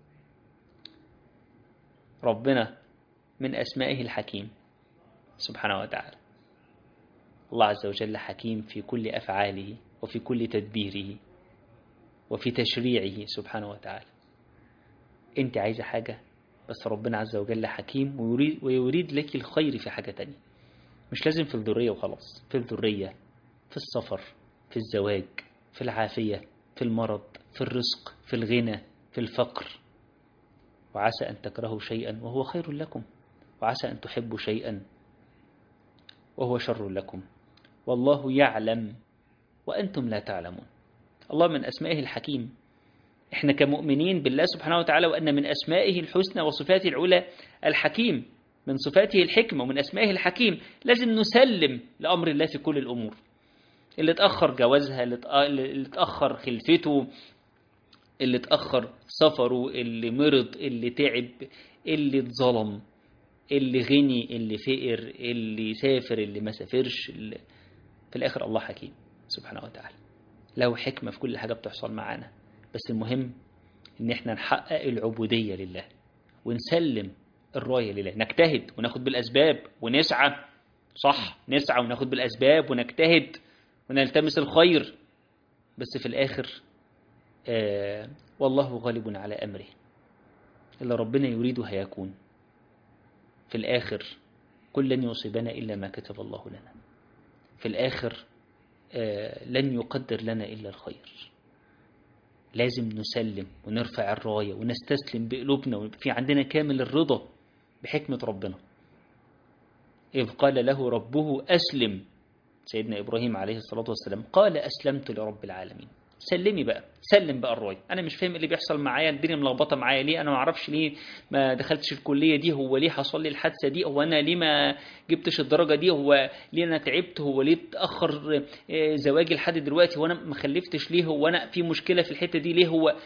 ربنا من أسمائه الحكيم سبحانه وتعالى الله عز وجل حكيم في كل أفعاله وفي كل تدبيره وفي تشريعه سبحانه وتعالى أنت عايزة حاجة بس ربنا عز وجل حكيم ويريد, ويريد لك الخير في حاجة تانية مش لازم في الذرية وخلاص في الذرية في السفر في الزواج في العافية في المرض في الرزق في الغنى في الفقر وعسى أن تكرهوا شيئا وهو خير لكم وعسى أن تحبوا شيئا وهو شر لكم والله يعلم وأنتم لا تعلمون الله من أسمائه الحكيم إحنا كمؤمنين بالله سبحانه وتعالى وأن من أسمائه الحسنى وصفاته العلى الحكيم من صفاته الحكمة ومن أسمائه الحكيم لازم نسلم لأمر الله في كل الأمور اللي اتأخر جوازها اللي اتأخر خلفته اللي اتأخر سفره اللي مرض اللي تعب اللي اتظلم اللي غني اللي فقر اللي سافر اللي ما سافرش اللي في الآخر الله حكيم سبحانه وتعالى له حكمة في كل حاجة بتحصل معانا بس المهم ان احنا نحقق العبودية لله ونسلم الراية لله نجتهد وناخد بالأسباب ونسعى صح نسعى وناخد بالأسباب ونجتهد ونلتمس الخير بس في الآخر آه والله غالب على أمره اللي ربنا يريده هيكون في الآخر كل لن يصيبنا إلا ما كتب الله لنا في الآخر آه لن يقدر لنا إلا الخير لازم نسلم ونرفع الراية ونستسلم بقلوبنا وفي عندنا كامل الرضا بحكمة ربنا إذ قال له ربه أسلم سيدنا إبراهيم عليه الصلاة والسلام قال أسلمت لرب العالمين سلمي بقى سلم بقى الراي انا مش فاهم اللي بيحصل معايا الدنيا ملخبطه معايا ليه انا ما اعرفش ليه ما دخلتش الكليه دي هو ليه حصل لي الحادثه دي هو انا ليه ما جبتش الدرجه دي هو ليه انا تعبت هو ليه اتاخر زواجي لحد دلوقتي هو انا ما خلفتش ليه هو انا في مشكله في الحته دي ليه هو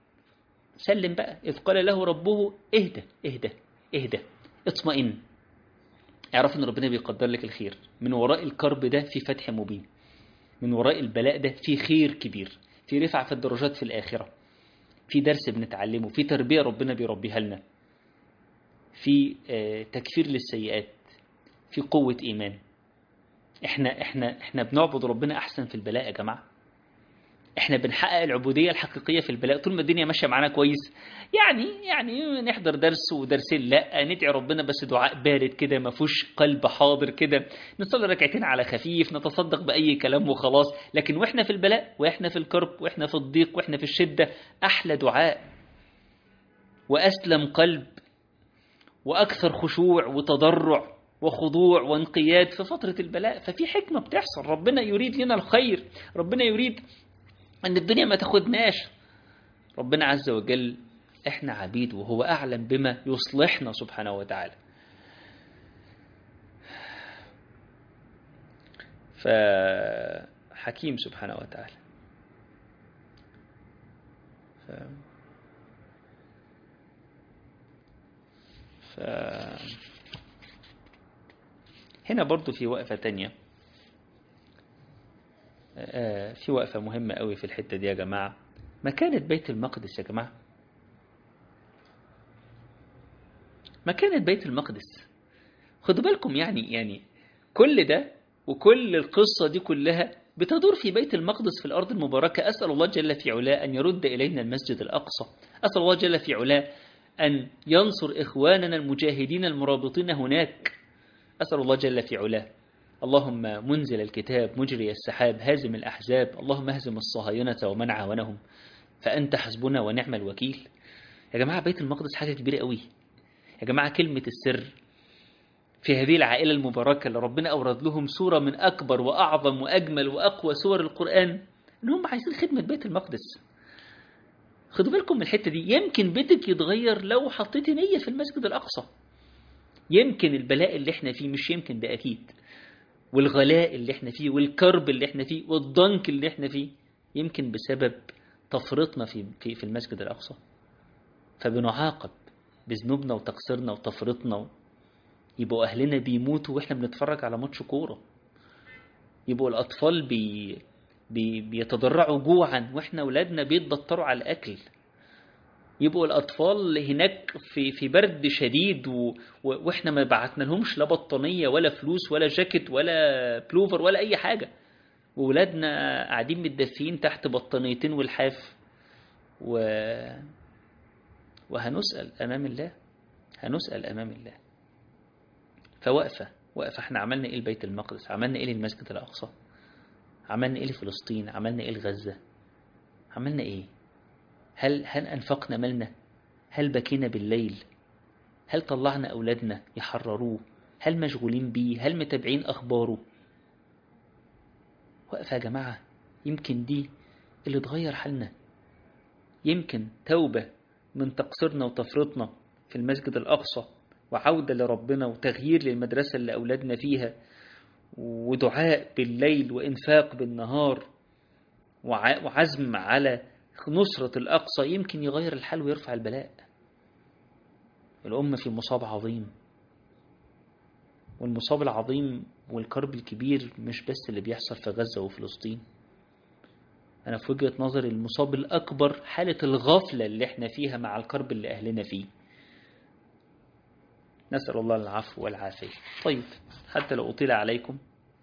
سلم بقى اذ قال له ربه اهدى اهدى اهدى اطمئن اعرف ان ربنا بيقدر لك الخير من وراء الكرب ده في فتح مبين من وراء البلاء ده في خير كبير في رفعة في الدرجات في الآخرة في درس بنتعلمه في تربية ربنا بيربيها لنا في تكفير للسيئات في قوة إيمان احنا احنا احنا بنعبد ربنا أحسن في البلاء يا جماعة احنا بنحقق العبودية الحقيقية في البلاء طول ما الدنيا ماشية معانا كويس يعني يعني نحضر درس ودرسين لا ندعي ربنا بس دعاء بارد كده ما فيهوش قلب حاضر كده نصلي ركعتين على خفيف نتصدق بأي كلام وخلاص لكن واحنا في البلاء واحنا في الكرب واحنا في الضيق واحنا في الشدة أحلى دعاء وأسلم قلب وأكثر خشوع وتضرع وخضوع وانقياد في فترة البلاء ففي حكمة بتحصل ربنا يريد لنا الخير ربنا يريد أن الدنيا ما تاخدناش ربنا عز وجل احنا عبيد وهو أعلم بما يصلحنا سبحانه وتعالى فحكيم سبحانه وتعالى ف... ف... هنا برضو في وقفة تانية في وقفة مهمة قوي في الحتة دي يا جماعة مكانة بيت المقدس يا جماعة مكانة بيت المقدس خدوا بالكم يعني يعني كل ده وكل القصة دي كلها بتدور في بيت المقدس في الأرض المباركة أسأل الله جل في علاه أن يرد إلينا المسجد الأقصى أسأل الله جل في علاه أن ينصر إخواننا المجاهدين المرابطين هناك أسأل الله جل في علاه اللهم منزل الكتاب مجري السحاب هازم الأحزاب اللهم اهزم الصهاينة ومن عاونهم فأنت حسبنا ونعم الوكيل يا جماعة بيت المقدس حاجة كبيرة قوي يا جماعة كلمة السر في هذه العائلة المباركة اللي ربنا أورد لهم سورة من أكبر وأعظم وأجمل وأقوى سور القرآن إن هم عايزين خدمة بيت المقدس خدوا بالكم من الحتة دي يمكن بيتك يتغير لو حطيتي نية في المسجد الأقصى يمكن البلاء اللي احنا فيه مش يمكن ده أكيد والغلاء اللي احنا فيه والكرب اللي احنا فيه والضنك اللي احنا فيه يمكن بسبب تفرطنا في في في المسجد الأقصى فبنعاقب بذنوبنا وتقصيرنا وتفرطنا يبقوا أهلنا بيموتوا وإحنا بنتفرج على ماتش كورة يبقوا الأطفال بي بي بيتضرعوا جوعا وإحنا أولادنا بيتبطروا على الأكل يبقوا الأطفال هناك في في برد شديد و... وإحنا ما بعتنا لهمش لا بطانية ولا فلوس ولا جاكيت ولا بلوفر ولا أي حاجة وولادنا قاعدين متدفيين تحت بطانيتين والحاف و... وهنسأل أمام الله هنسأل أمام الله فوقفة وقفة احنا عملنا ايه لبيت المقدس عملنا ايه للمسجد الأقصى عملنا ايه لفلسطين عملنا ايه لغزة عملنا ايه هل هل أنفقنا مالنا هل بكينا بالليل هل طلعنا أولادنا يحرروه هل مشغولين بيه هل متابعين أخباره وقفة يا جماعة يمكن دي اللي تغير حالنا يمكن توبة من تقصيرنا وتفرطنا في المسجد الأقصى وعودة لربنا وتغيير للمدرسة اللي أولادنا فيها ودعاء بالليل وإنفاق بالنهار وعزم على نصرة الأقصى يمكن يغير الحال ويرفع البلاء الأمة في مصاب عظيم والمصاب العظيم والكرب الكبير مش بس اللي بيحصل في غزة وفلسطين أنا في وجهة نظري المصاب الأكبر حالة الغفلة اللي احنا فيها مع الكرب اللي أهلنا فيه نسأل الله العفو والعافية طيب حتى لو أطيل عليكم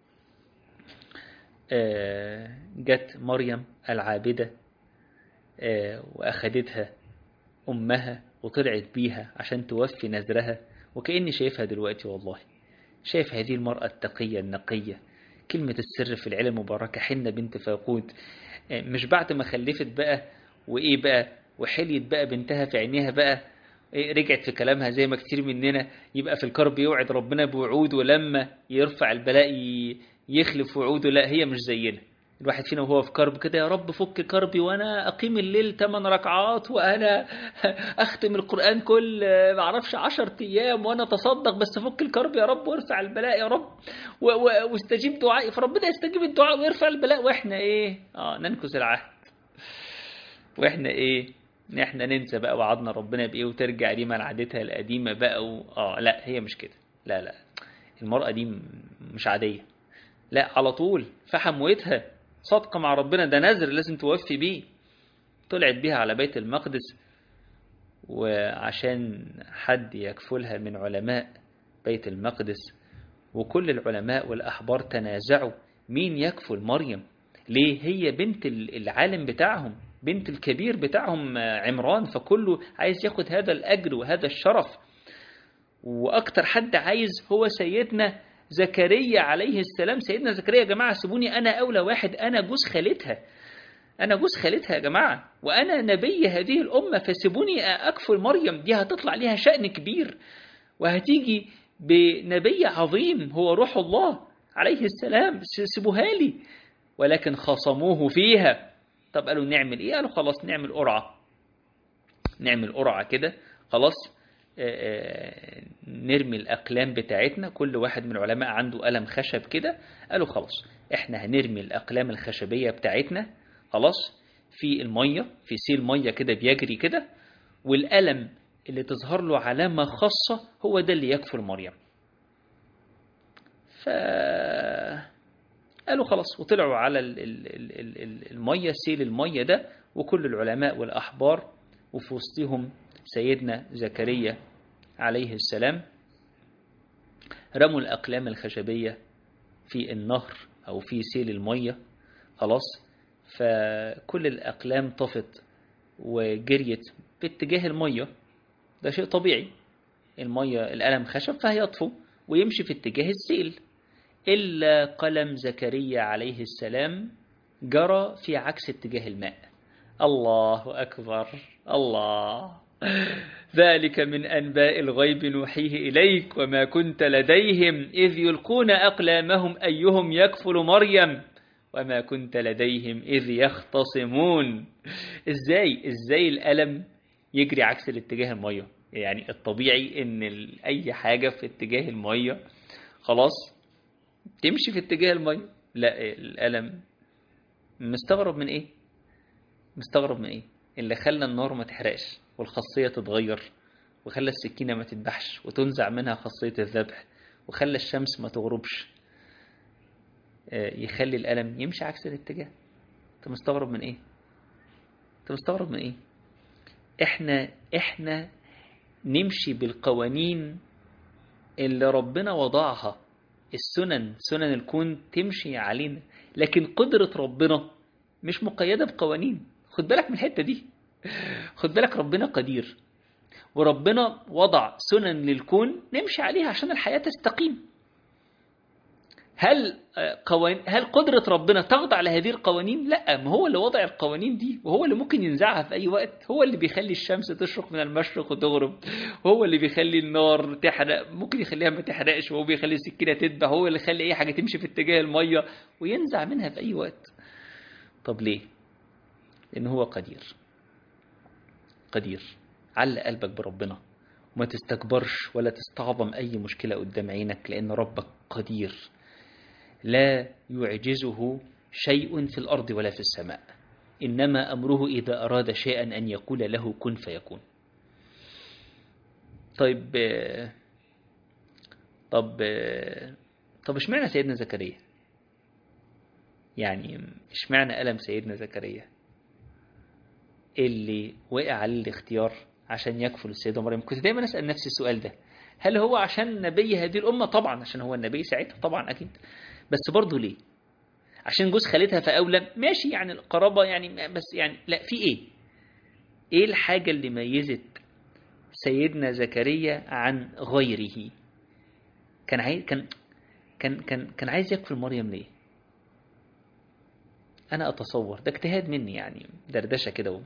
آه، جت مريم العابدة آه، وأخدتها أمها وطلعت بيها عشان توفي نذرها وكأني شايفها دلوقتي والله شايف هذه المرأة التقية النقية كلمة السر في العلم مباركة حنة بنت فاقود آه، مش بعد ما خلفت بقى وإيه بقى وحليت بقى بنتها في عينيها بقى إيه رجعت في كلامها زي ما كتير مننا يبقى في الكرب يوعد ربنا بوعود ولما يرفع البلاء ي- يخلف وعوده لا هي مش زينا الواحد فينا وهو في كرب كده يا رب فك كربي وانا اقيم الليل 8 ركعات وانا اختم القران كل ما اعرفش 10 ايام وانا اتصدق بس فك الكرب يا رب وارفع البلاء يا رب و- و- واستجيب دعائي فربنا يستجيب الدعاء ويرفع البلاء واحنا ايه اه ننكث العهد واحنا ايه ان احنا ننسى بقى وعدنا ربنا بايه وترجع ديما لعادتها القديمه بقى و... اه لا هي مش كده لا لا المرأة دي م- مش عادية لا على طول في حموتها صادقة مع ربنا ده نذر لازم توفي بيه طلعت بيها على بيت المقدس وعشان حد يكفلها من علماء بيت المقدس وكل العلماء والأحبار تنازعوا مين يكفل مريم ليه هي بنت ال- العالم بتاعهم بنت الكبير بتاعهم آه، عمران فكله عايز ياخد هذا الأجر وهذا الشرف وأكتر حد عايز هو سيدنا زكريا عليه السلام سيدنا زكريا يا جماعة سيبوني أنا أولى واحد أنا جوز خالتها أنا جوز خالتها يا جماعة وأنا نبي هذه الأمة فسيبوني أكفل مريم دي هتطلع ليها شأن كبير وهتيجي بنبي عظيم هو روح الله عليه السلام سيبوها لي ولكن خصموه فيها طب قالوا نعمل ايه قالوا خلاص نعمل قرعة نعمل قرعة كده خلاص آه، آه، نرمي الأقلام بتاعتنا كل واحد من العلماء عنده قلم خشب كده قالوا خلاص احنا هنرمي الأقلام الخشبية بتاعتنا خلاص في المية في سيل مية كده بيجري كده والقلم اللي تظهر له علامة خاصة هو ده اللي يكفل مريم ف قالوا خلاص وطلعوا على ال- ال- ال- ال- ال- المية سيل المية ده وكل العلماء والأحبار وفي وسطهم سيدنا زكريا عليه السلام رموا الأقلام الخشبية في النهر أو في سيل المية خلاص فكل الأقلام طفت وجريت باتجاه المية ده شيء طبيعي المية القلم خشب فهيطفو ويمشي في اتجاه السيل إلا قلم زكريا عليه السلام جرى في عكس اتجاه الماء الله أكبر الله ذلك من أنباء الغيب نوحيه إليك وما كنت لديهم إذ يلقون أقلامهم أيهم يكفل مريم وما كنت لديهم إذ يختصمون إزاي إزاي الألم يجري عكس الاتجاه المية يعني الطبيعي إن ال- أي حاجة في اتجاه المية خلاص تمشي في اتجاه المية لا الألم مستغرب من إيه مستغرب من إيه اللي خلى النار ما تحرقش والخاصية تتغير وخلى السكينة ما تذبحش وتنزع منها خاصية الذبح وخلى الشمس ما تغربش آه، يخلي الألم يمشي عكس الاتجاه انت مستغرب من ايه انت مستغرب من ايه احنا احنا نمشي بالقوانين اللي ربنا وضعها السنن سنن الكون تمشي علينا لكن قدرة ربنا مش مقيدة بقوانين خد بالك من الحتة دي خد بالك ربنا قدير وربنا وضع سنن للكون نمشي عليها عشان الحياة تستقيم هل آه، قوان... هل قدرة ربنا تخضع لهذه القوانين؟ لا ما هو اللي وضع القوانين دي وهو اللي ممكن ينزعها في أي وقت هو اللي بيخلي الشمس تشرق من المشرق وتغرب هو اللي بيخلي النار تحرق ممكن يخليها ما تحرقش وهو بيخلي السكينة تذبح هو اللي يخلي أي حاجة تمشي في اتجاه المية وينزع منها في أي وقت طب ليه؟ لأن هو قدير قدير علق قلبك بربنا وما تستكبرش ولا تستعظم أي مشكلة قدام عينك لأن ربك قدير لا يعجزه شيء في الأرض ولا في السماء إنما أمره إذا أراد شيئا أن يقول له كن فيكون طيب آه، طب طب اشمعنى سيدنا زكريا يعني اشمعنى ألم سيدنا زكريا اللي وقع عليه الاختيار عشان يكفل السيدة مريم كنت دايما أسأل نفسي السؤال ده هل هو عشان نبي هذه الأمة طبعا عشان هو النبي ساعتها طبعا أكيد بس برضه ليه عشان جوز خالتها فأولى ماشي يعني القرابة يعني بس يعني لا في إيه إيه الحاجة اللي ميزت سيدنا زكريا عن غيره كان عايز كان كان كان كان عايز يكفل مريم ليه انا اتصور ده اجتهاد مني يعني دردشه كده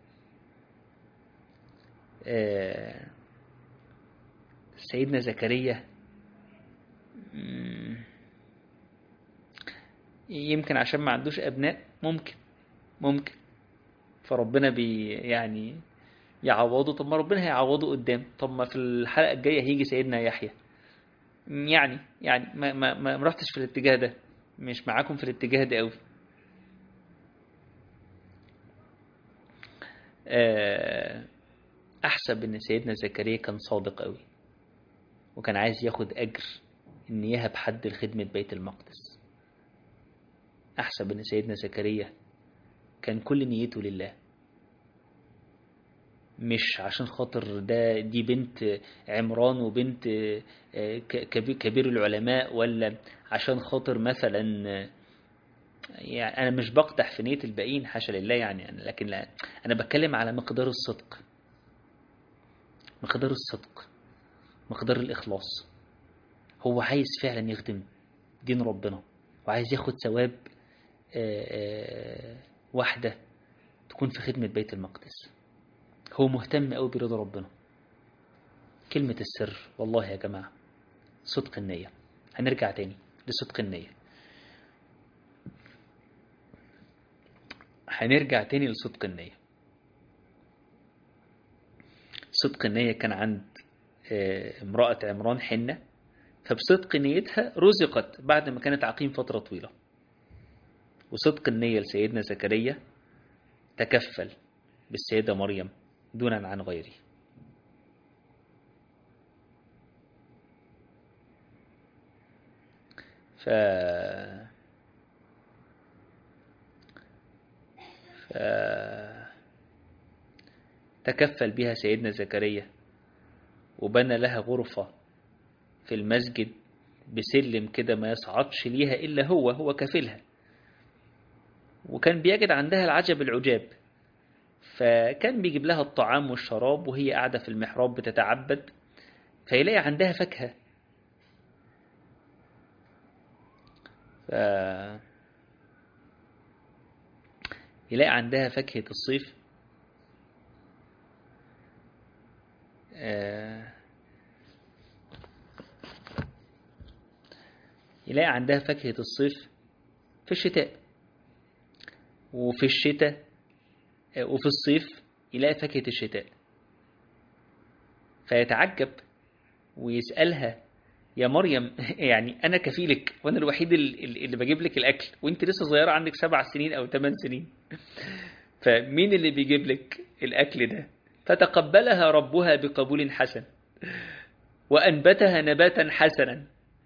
آه سيدنا زكريا يمكن عشان ما عندوش ابناء ممكن ممكن فربنا بي يعني يعوضه طب ما ربنا هيعوضه قدام طب ما في الحلقه الجايه هيجي سيدنا يحيى يعني يعني ما ما ما رحتش في الاتجاه ده مش معاكم في الاتجاه ده قوي احسب ان سيدنا زكريا كان صادق قوي وكان عايز ياخد اجر ان يهب حد لخدمه بيت المقدس احسب ان سيدنا زكريا كان كل نيته لله مش عشان خاطر ده دي بنت عمران وبنت كبير العلماء ولا عشان خاطر مثلا يعني أنا مش بقدح في نية الباقيين حاشا لله يعني لكن لا أنا بتكلم على مقدار الصدق مقدار الصدق مقدار الإخلاص هو عايز فعلا يخدم دين ربنا وعايز ياخد ثواب واحدة تكون في خدمة بيت المقدس هو مهتم قوي برضا ربنا كلمة السر والله يا جماعة صدق النية هنرجع تاني لصدق النية هنرجع تاني لصدق النية صدق النية كان عند امرأة عمران حنة فبصدق نيتها رزقت بعد ما كانت عقيم فترة طويلة وصدق النية لسيدنا زكريا تكفل بالسيدة مريم دونا عن غيره ف... ف... تكفل بها سيدنا زكريا وبنى لها غرفة في المسجد بسلم كده ما يصعدش ليها إلا هو هو كفلها وكان بيجد عندها العجب العجاب فكان بيجيب لها الطعام والشراب وهي قاعدة في المحراب بتتعبد فيلاقي عندها فاكهة ف... يلاقي عندها فاكهة الصيف يلاقي عندها فاكهة الصيف في الشتاء وفي الشتاء وفي الصيف يلاقي فاكهة الشتاء فيتعجب ويسألها يا مريم يعني أنا كفيلك وأنا الوحيد اللي بجيب لك الأكل وأنت لسه صغيرة عندك سبع سنين أو ثمان سنين فمين اللي بيجيب لك الأكل ده فتقبلها ربها بقبول حسن وأنبتها نباتا حسنا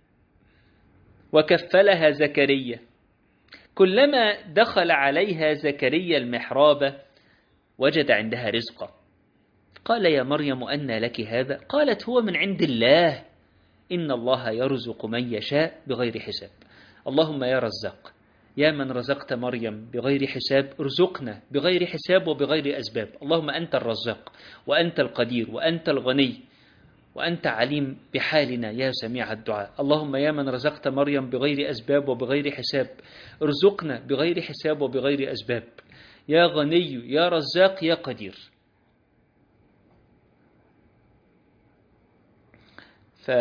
وكفلها زكريا كلما دخل عليها زكريا المحراب وجد عندها رزقا قال يا مريم أن لك هذا قالت هو من عند الله إن الله يرزق من يشاء بغير حساب اللهم يا رزاق يا من رزقت مريم بغير حساب ارزقنا بغير حساب وبغير أسباب اللهم أنت الرزاق وأنت القدير وأنت الغني وأنت عليم بحالنا يا سميع الدعاء اللهم يا من رزقت مريم بغير أسباب وبغير حساب ارزقنا بغير حساب وبغير أسباب يا غني يا رزاق يا قدير ف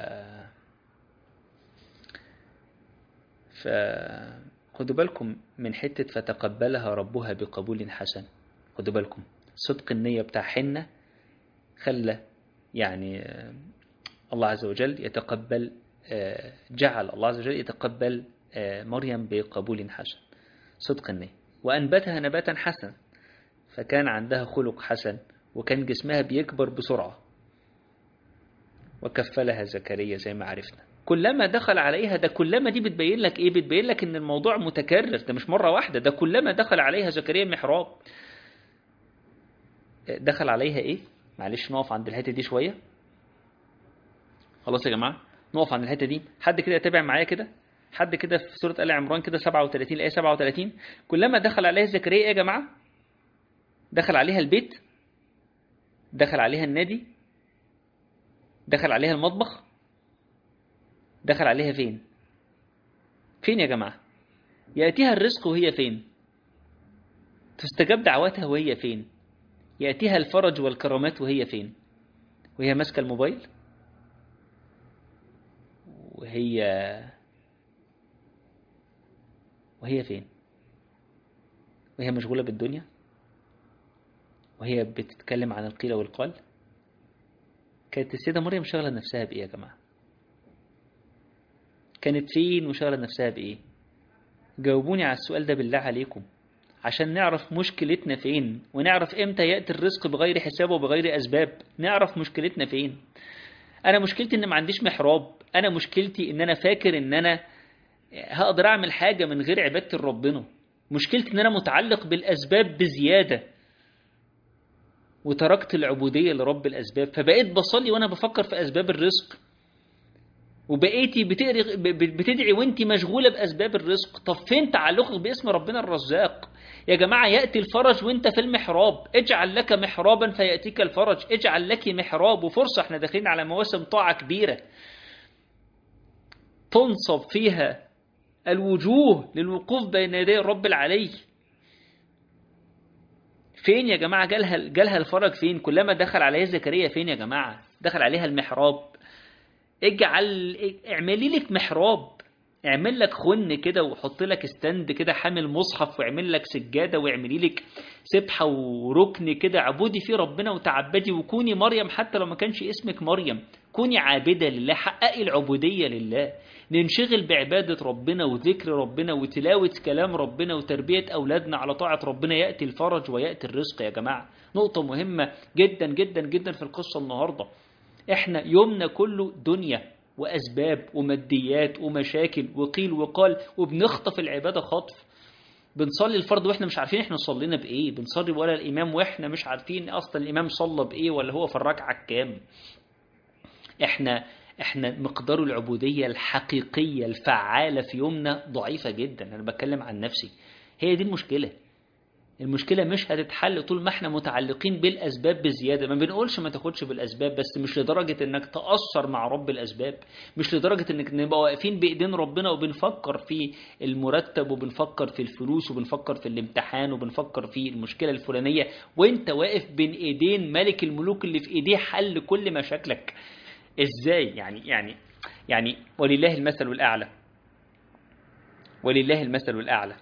ف خدوا بالكم من حتة فتقبلها ربها بقبول حسن خدوا بالكم صدق النية بتاع حنة خلى يعني الله عز وجل يتقبل جعل الله عز وجل يتقبل مريم بقبول حسن صدق النية وأنبتها نباتا حسنا فكان عندها خلق حسن وكان جسمها بيكبر بسرعة وكفلها زكريا زي ما عرفنا كلما دخل عليها ده كلما دي بتبين لك ايه بتبين لك ان الموضوع متكرر ده مش مرة واحدة ده كلما دخل عليها زكريا المحراب دخل عليها ايه معلش نقف عند الحتة دي شوية خلاص يا جماعة نقف عند الحتة دي حد كده يتابع معايا كده حد كده في سورة آل عمران كده 37 الآية 37 كلما دخل عليها زكريا ايه يا جماعة دخل عليها البيت دخل عليها النادي دخل عليها المطبخ دخل عليها فين فين يا جماعة يأتيها الرزق وهي فين تستجاب دعواتها وهي فين يأتيها الفرج والكرامات وهي فين وهي ماسكة الموبايل وهي وهي فين وهي مشغولة بالدنيا وهي بتتكلم عن القيل والقال كانت السيدة مريم شغلة نفسها بإيه يا جماعة كانت فين وشغلة نفسها بإيه جاوبوني على السؤال ده بالله عليكم عشان نعرف مشكلتنا فين ونعرف امتى يأتي الرزق بغير حساب وبغير أسباب نعرف مشكلتنا فين أنا مشكلتي إن ما عنديش محراب أنا مشكلتي إن أنا فاكر إن أنا هقدر أعمل حاجة من غير عبادة ربنا مشكلتي إن أنا متعلق بالأسباب بزيادة وتركت العبودية لرب الأسباب فبقيت بصلي وأنا بفكر في أسباب الرزق وبقيتي بتدعي وانت مشغولة بأسباب الرزق طب فين تعلقك باسم ربنا الرزاق يا جماعة يأتي الفرج وانت في المحراب اجعل لك محرابا فيأتيك الفرج اجعل لك محراب وفرصة احنا داخلين على مواسم طاعة كبيرة تنصب فيها الوجوه للوقوف بين يدي الرب العلي فين يا جماعة جالها, جالها الفرج فين كلما دخل عليها زكريا فين يا جماعة دخل عليها المحراب اجعل اعملي لك محراب اعمل لك خن كده وحط لك استند كده حامل مصحف واعمل لك سجاده واعملي لك سبحه وركن كده عبودي فيه ربنا وتعبدي وكوني مريم حتى لو ما كانش اسمك مريم كوني عابده لله حققي العبوديه لله ننشغل بعباده ربنا وذكر ربنا وتلاوه كلام ربنا وتربيه اولادنا على طاعه ربنا ياتي الفرج وياتي الرزق يا جماعه نقطه مهمه جدا جدا جدا في القصه النهارده احنا يومنا كله دنيا وأسباب وماديات ومشاكل وقيل وقال وبنخطف العبادة خطف بنصلي الفرض واحنا مش عارفين احنا صلينا بايه بنصلي ولا الامام واحنا مش عارفين اصلا الامام صلى بايه ولا هو في الركعه الكام احنا احنا مقدار العبوديه الحقيقيه الفعاله في يومنا ضعيفه جدا انا بتكلم عن نفسي هي دي المشكله المشكلة مش هتتحل طول ما احنا متعلقين بالأسباب بزيادة ما بنقولش ما تاخدش بالأسباب بس مش لدرجة انك تأثر مع رب الأسباب مش لدرجة انك نبقى واقفين بإيدين ربنا وبنفكر في المرتب وبنفكر في الفلوس وبنفكر في الامتحان وبنفكر في المشكلة الفلانية وانت واقف بين ايدين ملك الملوك اللي في ايديه حل كل مشاكلك ازاي يعني يعني يعني ولله المثل الأعلى ولله المثل الأعلى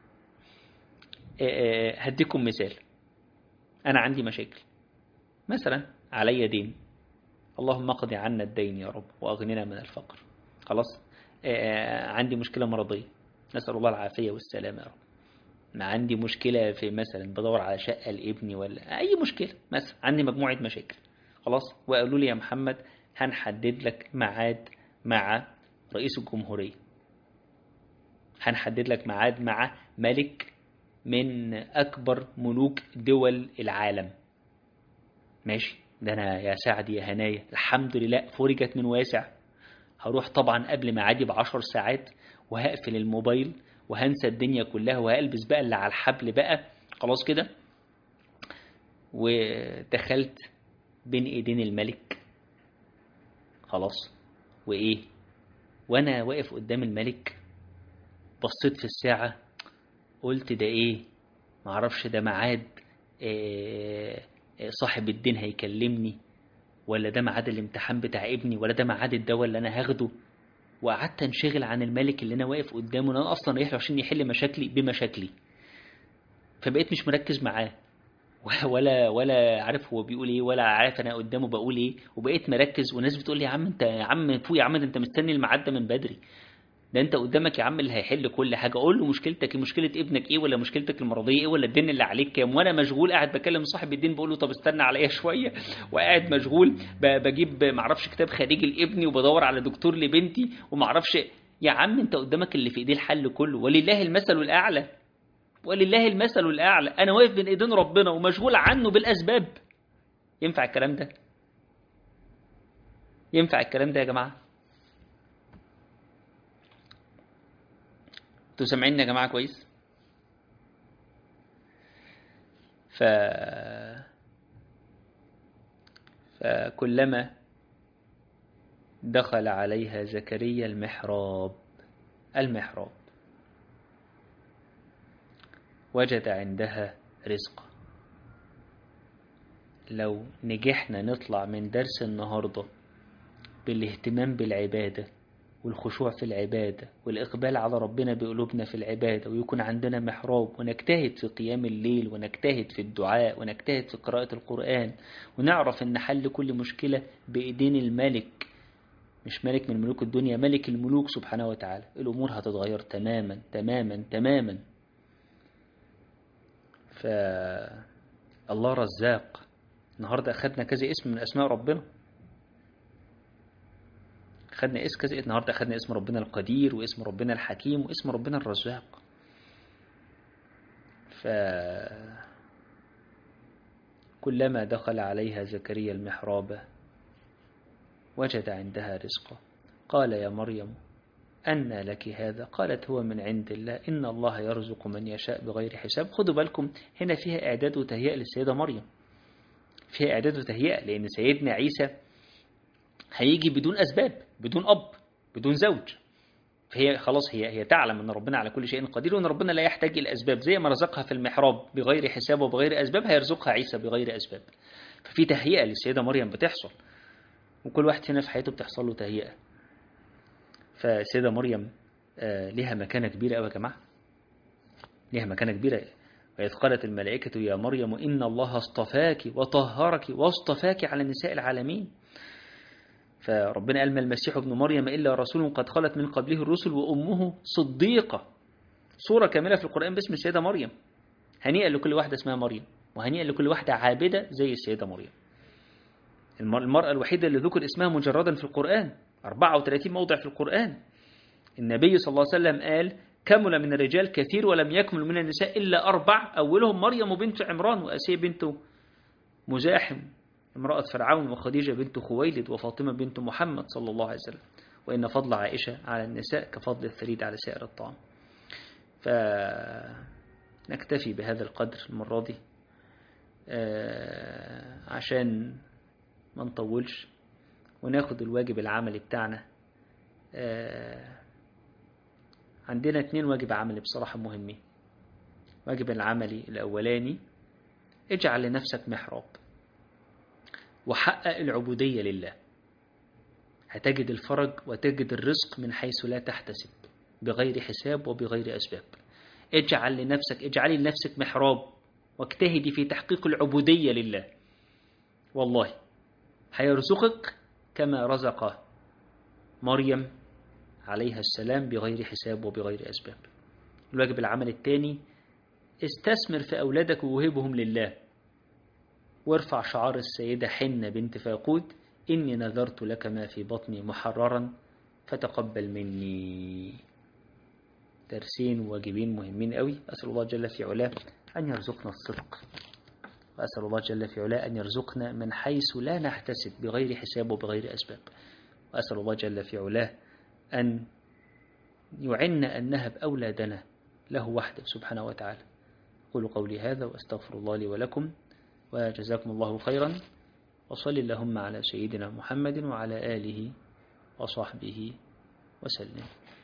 هديكم مثال أنا عندي مشاكل مثلا علي دين اللهم اقضي عنا الدين يا رب وأغننا من الفقر خلاص عندي مشكلة مرضية نسأل الله العافية والسلامة يا رب ما عندي مشكلة في مثلا بدور على شقة لابني ولا أي مشكلة مثلا عندي مجموعة مشاكل خلاص وقالوا لي يا محمد هنحدد لك ميعاد مع رئيس الجمهورية هنحدد لك ميعاد مع ملك من أكبر ملوك دول العالم ماشي ده أنا يا سعد يا هنايا الحمد لله فرجت من واسع هروح طبعا قبل ميعادي بعشر ساعات وهقفل الموبايل وهنسى الدنيا كلها وهلبس بقى اللي على الحبل بقى خلاص كده ودخلت بين ايدين الملك خلاص وايه وانا واقف قدام الملك بصيت في الساعه قلت ده ايه معرفش ده ميعاد إيه صاحب الدين هيكلمني ولا ده ميعاد الامتحان بتاع ابني ولا ده ميعاد الدواء اللي انا هاخده وقعدت انشغل عن الملك اللي انا واقف قدامه انا اصلا رايح عشان يحل مشاكلي بمشاكلي فبقيت مش مركز معاه ولا ولا عارف هو بيقول ايه ولا عارف انا قدامه بقول ايه وبقيت مركز والناس بتقول لي يا عم انت يا عم فوق يا عم انت مستني الميعاد ده من بدري ده انت قدامك يا عم اللي هيحل كل حاجه قول له مشكلتك ايه مشكله ابنك ايه ولا مشكلتك المرضيه ايه ولا الدين اللي عليك كام وانا مشغول قاعد بكلم صاحب الدين بقول له طب استنى عليا شويه وقاعد مشغول ب- بجيب معرفش كتاب خارجي لابني وبدور على دكتور لبنتي ومعرفش يا عم انت قدامك اللي في ايديه الحل كله ولله المثل الاعلى ولله المثل الاعلى انا واقف بين ايدين ربنا ومشغول عنه بالاسباب ينفع الكلام ده ينفع الكلام ده يا جماعه انتوا سامعيني يا جماعه كويس ف فكلما دخل عليها زكريا المحراب المحراب وجد عندها رزقا لو نجحنا نطلع من درس النهارده بالاهتمام بالعباده والخشوع في العبادة والإقبال على ربنا بقلوبنا في العبادة ويكون عندنا محراب ونجتهد في قيام الليل ونجتهد في الدعاء ونجتهد في قراءة القرآن ونعرف أن حل كل مشكلة بإيدين الملك مش ملك من ملوك الدنيا ملك الملوك سبحانه وتعالى الأمور هتتغير تماما تماما تماما ف الله رزاق النهاردة أخدنا كذا اسم من أسماء ربنا خدنا اسم كذا النهارده خدنا اسم ربنا القدير واسم ربنا الحكيم واسم ربنا الرزاق ف كلما دخل عليها زكريا المحراب وجد عندها رزقا قال يا مريم أن لك هذا قالت هو من عند الله إن الله يرزق من يشاء بغير حساب خدوا بالكم هنا فيها إعداد وتهيئة للسيدة مريم فيها إعداد وتهيئة لأن سيدنا عيسى هيجي بدون أسباب بدون أب بدون زوج فهي خلاص هي هي تعلم ان ربنا على كل شيء قدير وان ربنا لا يحتاج الى اسباب زي ما رزقها في المحراب بغير حساب وبغير اسباب هيرزقها عيسى بغير اسباب ففي تهيئه للسيده مريم بتحصل وكل واحد فينا في حياته بتحصل له تهيئه فالسيده مريم آه، ليها مكانه كبيره قوي يا جماعه ليها مكانه كبيره وإذ قالت الملائكة يا مريم إن الله اصطفاك وطهرك واصطفاك على نساء العالمين فربنا قال ما المسيح ابن مريم إلا رسول قد خلت من قبله الرسل وأمه صديقة صورة كاملة في القرآن باسم السيدة مريم هنيئا لكل واحدة اسمها مريم وهنيئا لكل واحدة عابدة زي السيدة مريم المر- المرأة الوحيدة اللي ذكر اسمها مجردا في القرآن 34 موضع في القرآن النبي صلى الله عليه وسلم قال كمل من الرجال كثير ولم يكمل من النساء إلا أربع أولهم مريم بنت عمران وأسية بنت مزاحم امرأة فرعون وخديجة بنت خويلد وفاطمة بنت محمد صلى الله عليه وسلم وإن فضل عائشة على النساء كفضل الثريد على سائر الطعام فنكتفي بهذا القدر المرة دي آه، عشان ما نطولش وناخد الواجب العملي بتاعنا آه، عندنا اتنين واجب عملي بصراحة مهمين واجب العملي الأولاني اجعل لنفسك محراب وحقق العبودية لله هتجد الفرج وتجد الرزق من حيث لا تحتسب بغير حساب وبغير أسباب اجعل لنفسك اجعلي لنفسك محراب واجتهدي في تحقيق العبودية لله والله هيرزقك كما رزق مريم عليها السلام بغير حساب وبغير أسباب الواجب العمل الثاني استثمر في أولادك ووهبهم لله وارفع شعار السيدة حنة بنت فاقود إني نذرت لك ما في بطني محررا فتقبل مني درسين واجبين مهمين قوي أسأل الله جل في علاه أن يرزقنا الصدق وأسأل الله جل في علاه أن يرزقنا من حيث لا نحتسب بغير حساب وبغير أسباب وأسأل الله جل في علاه أن يعنا أن نهب أولادنا له وحده سبحانه وتعالى أقول قولي هذا وأستغفر الله لي ولكم وجزاكم الله خيرا وصل اللهم على سيدنا محمد وعلى آله وصحبه وسلم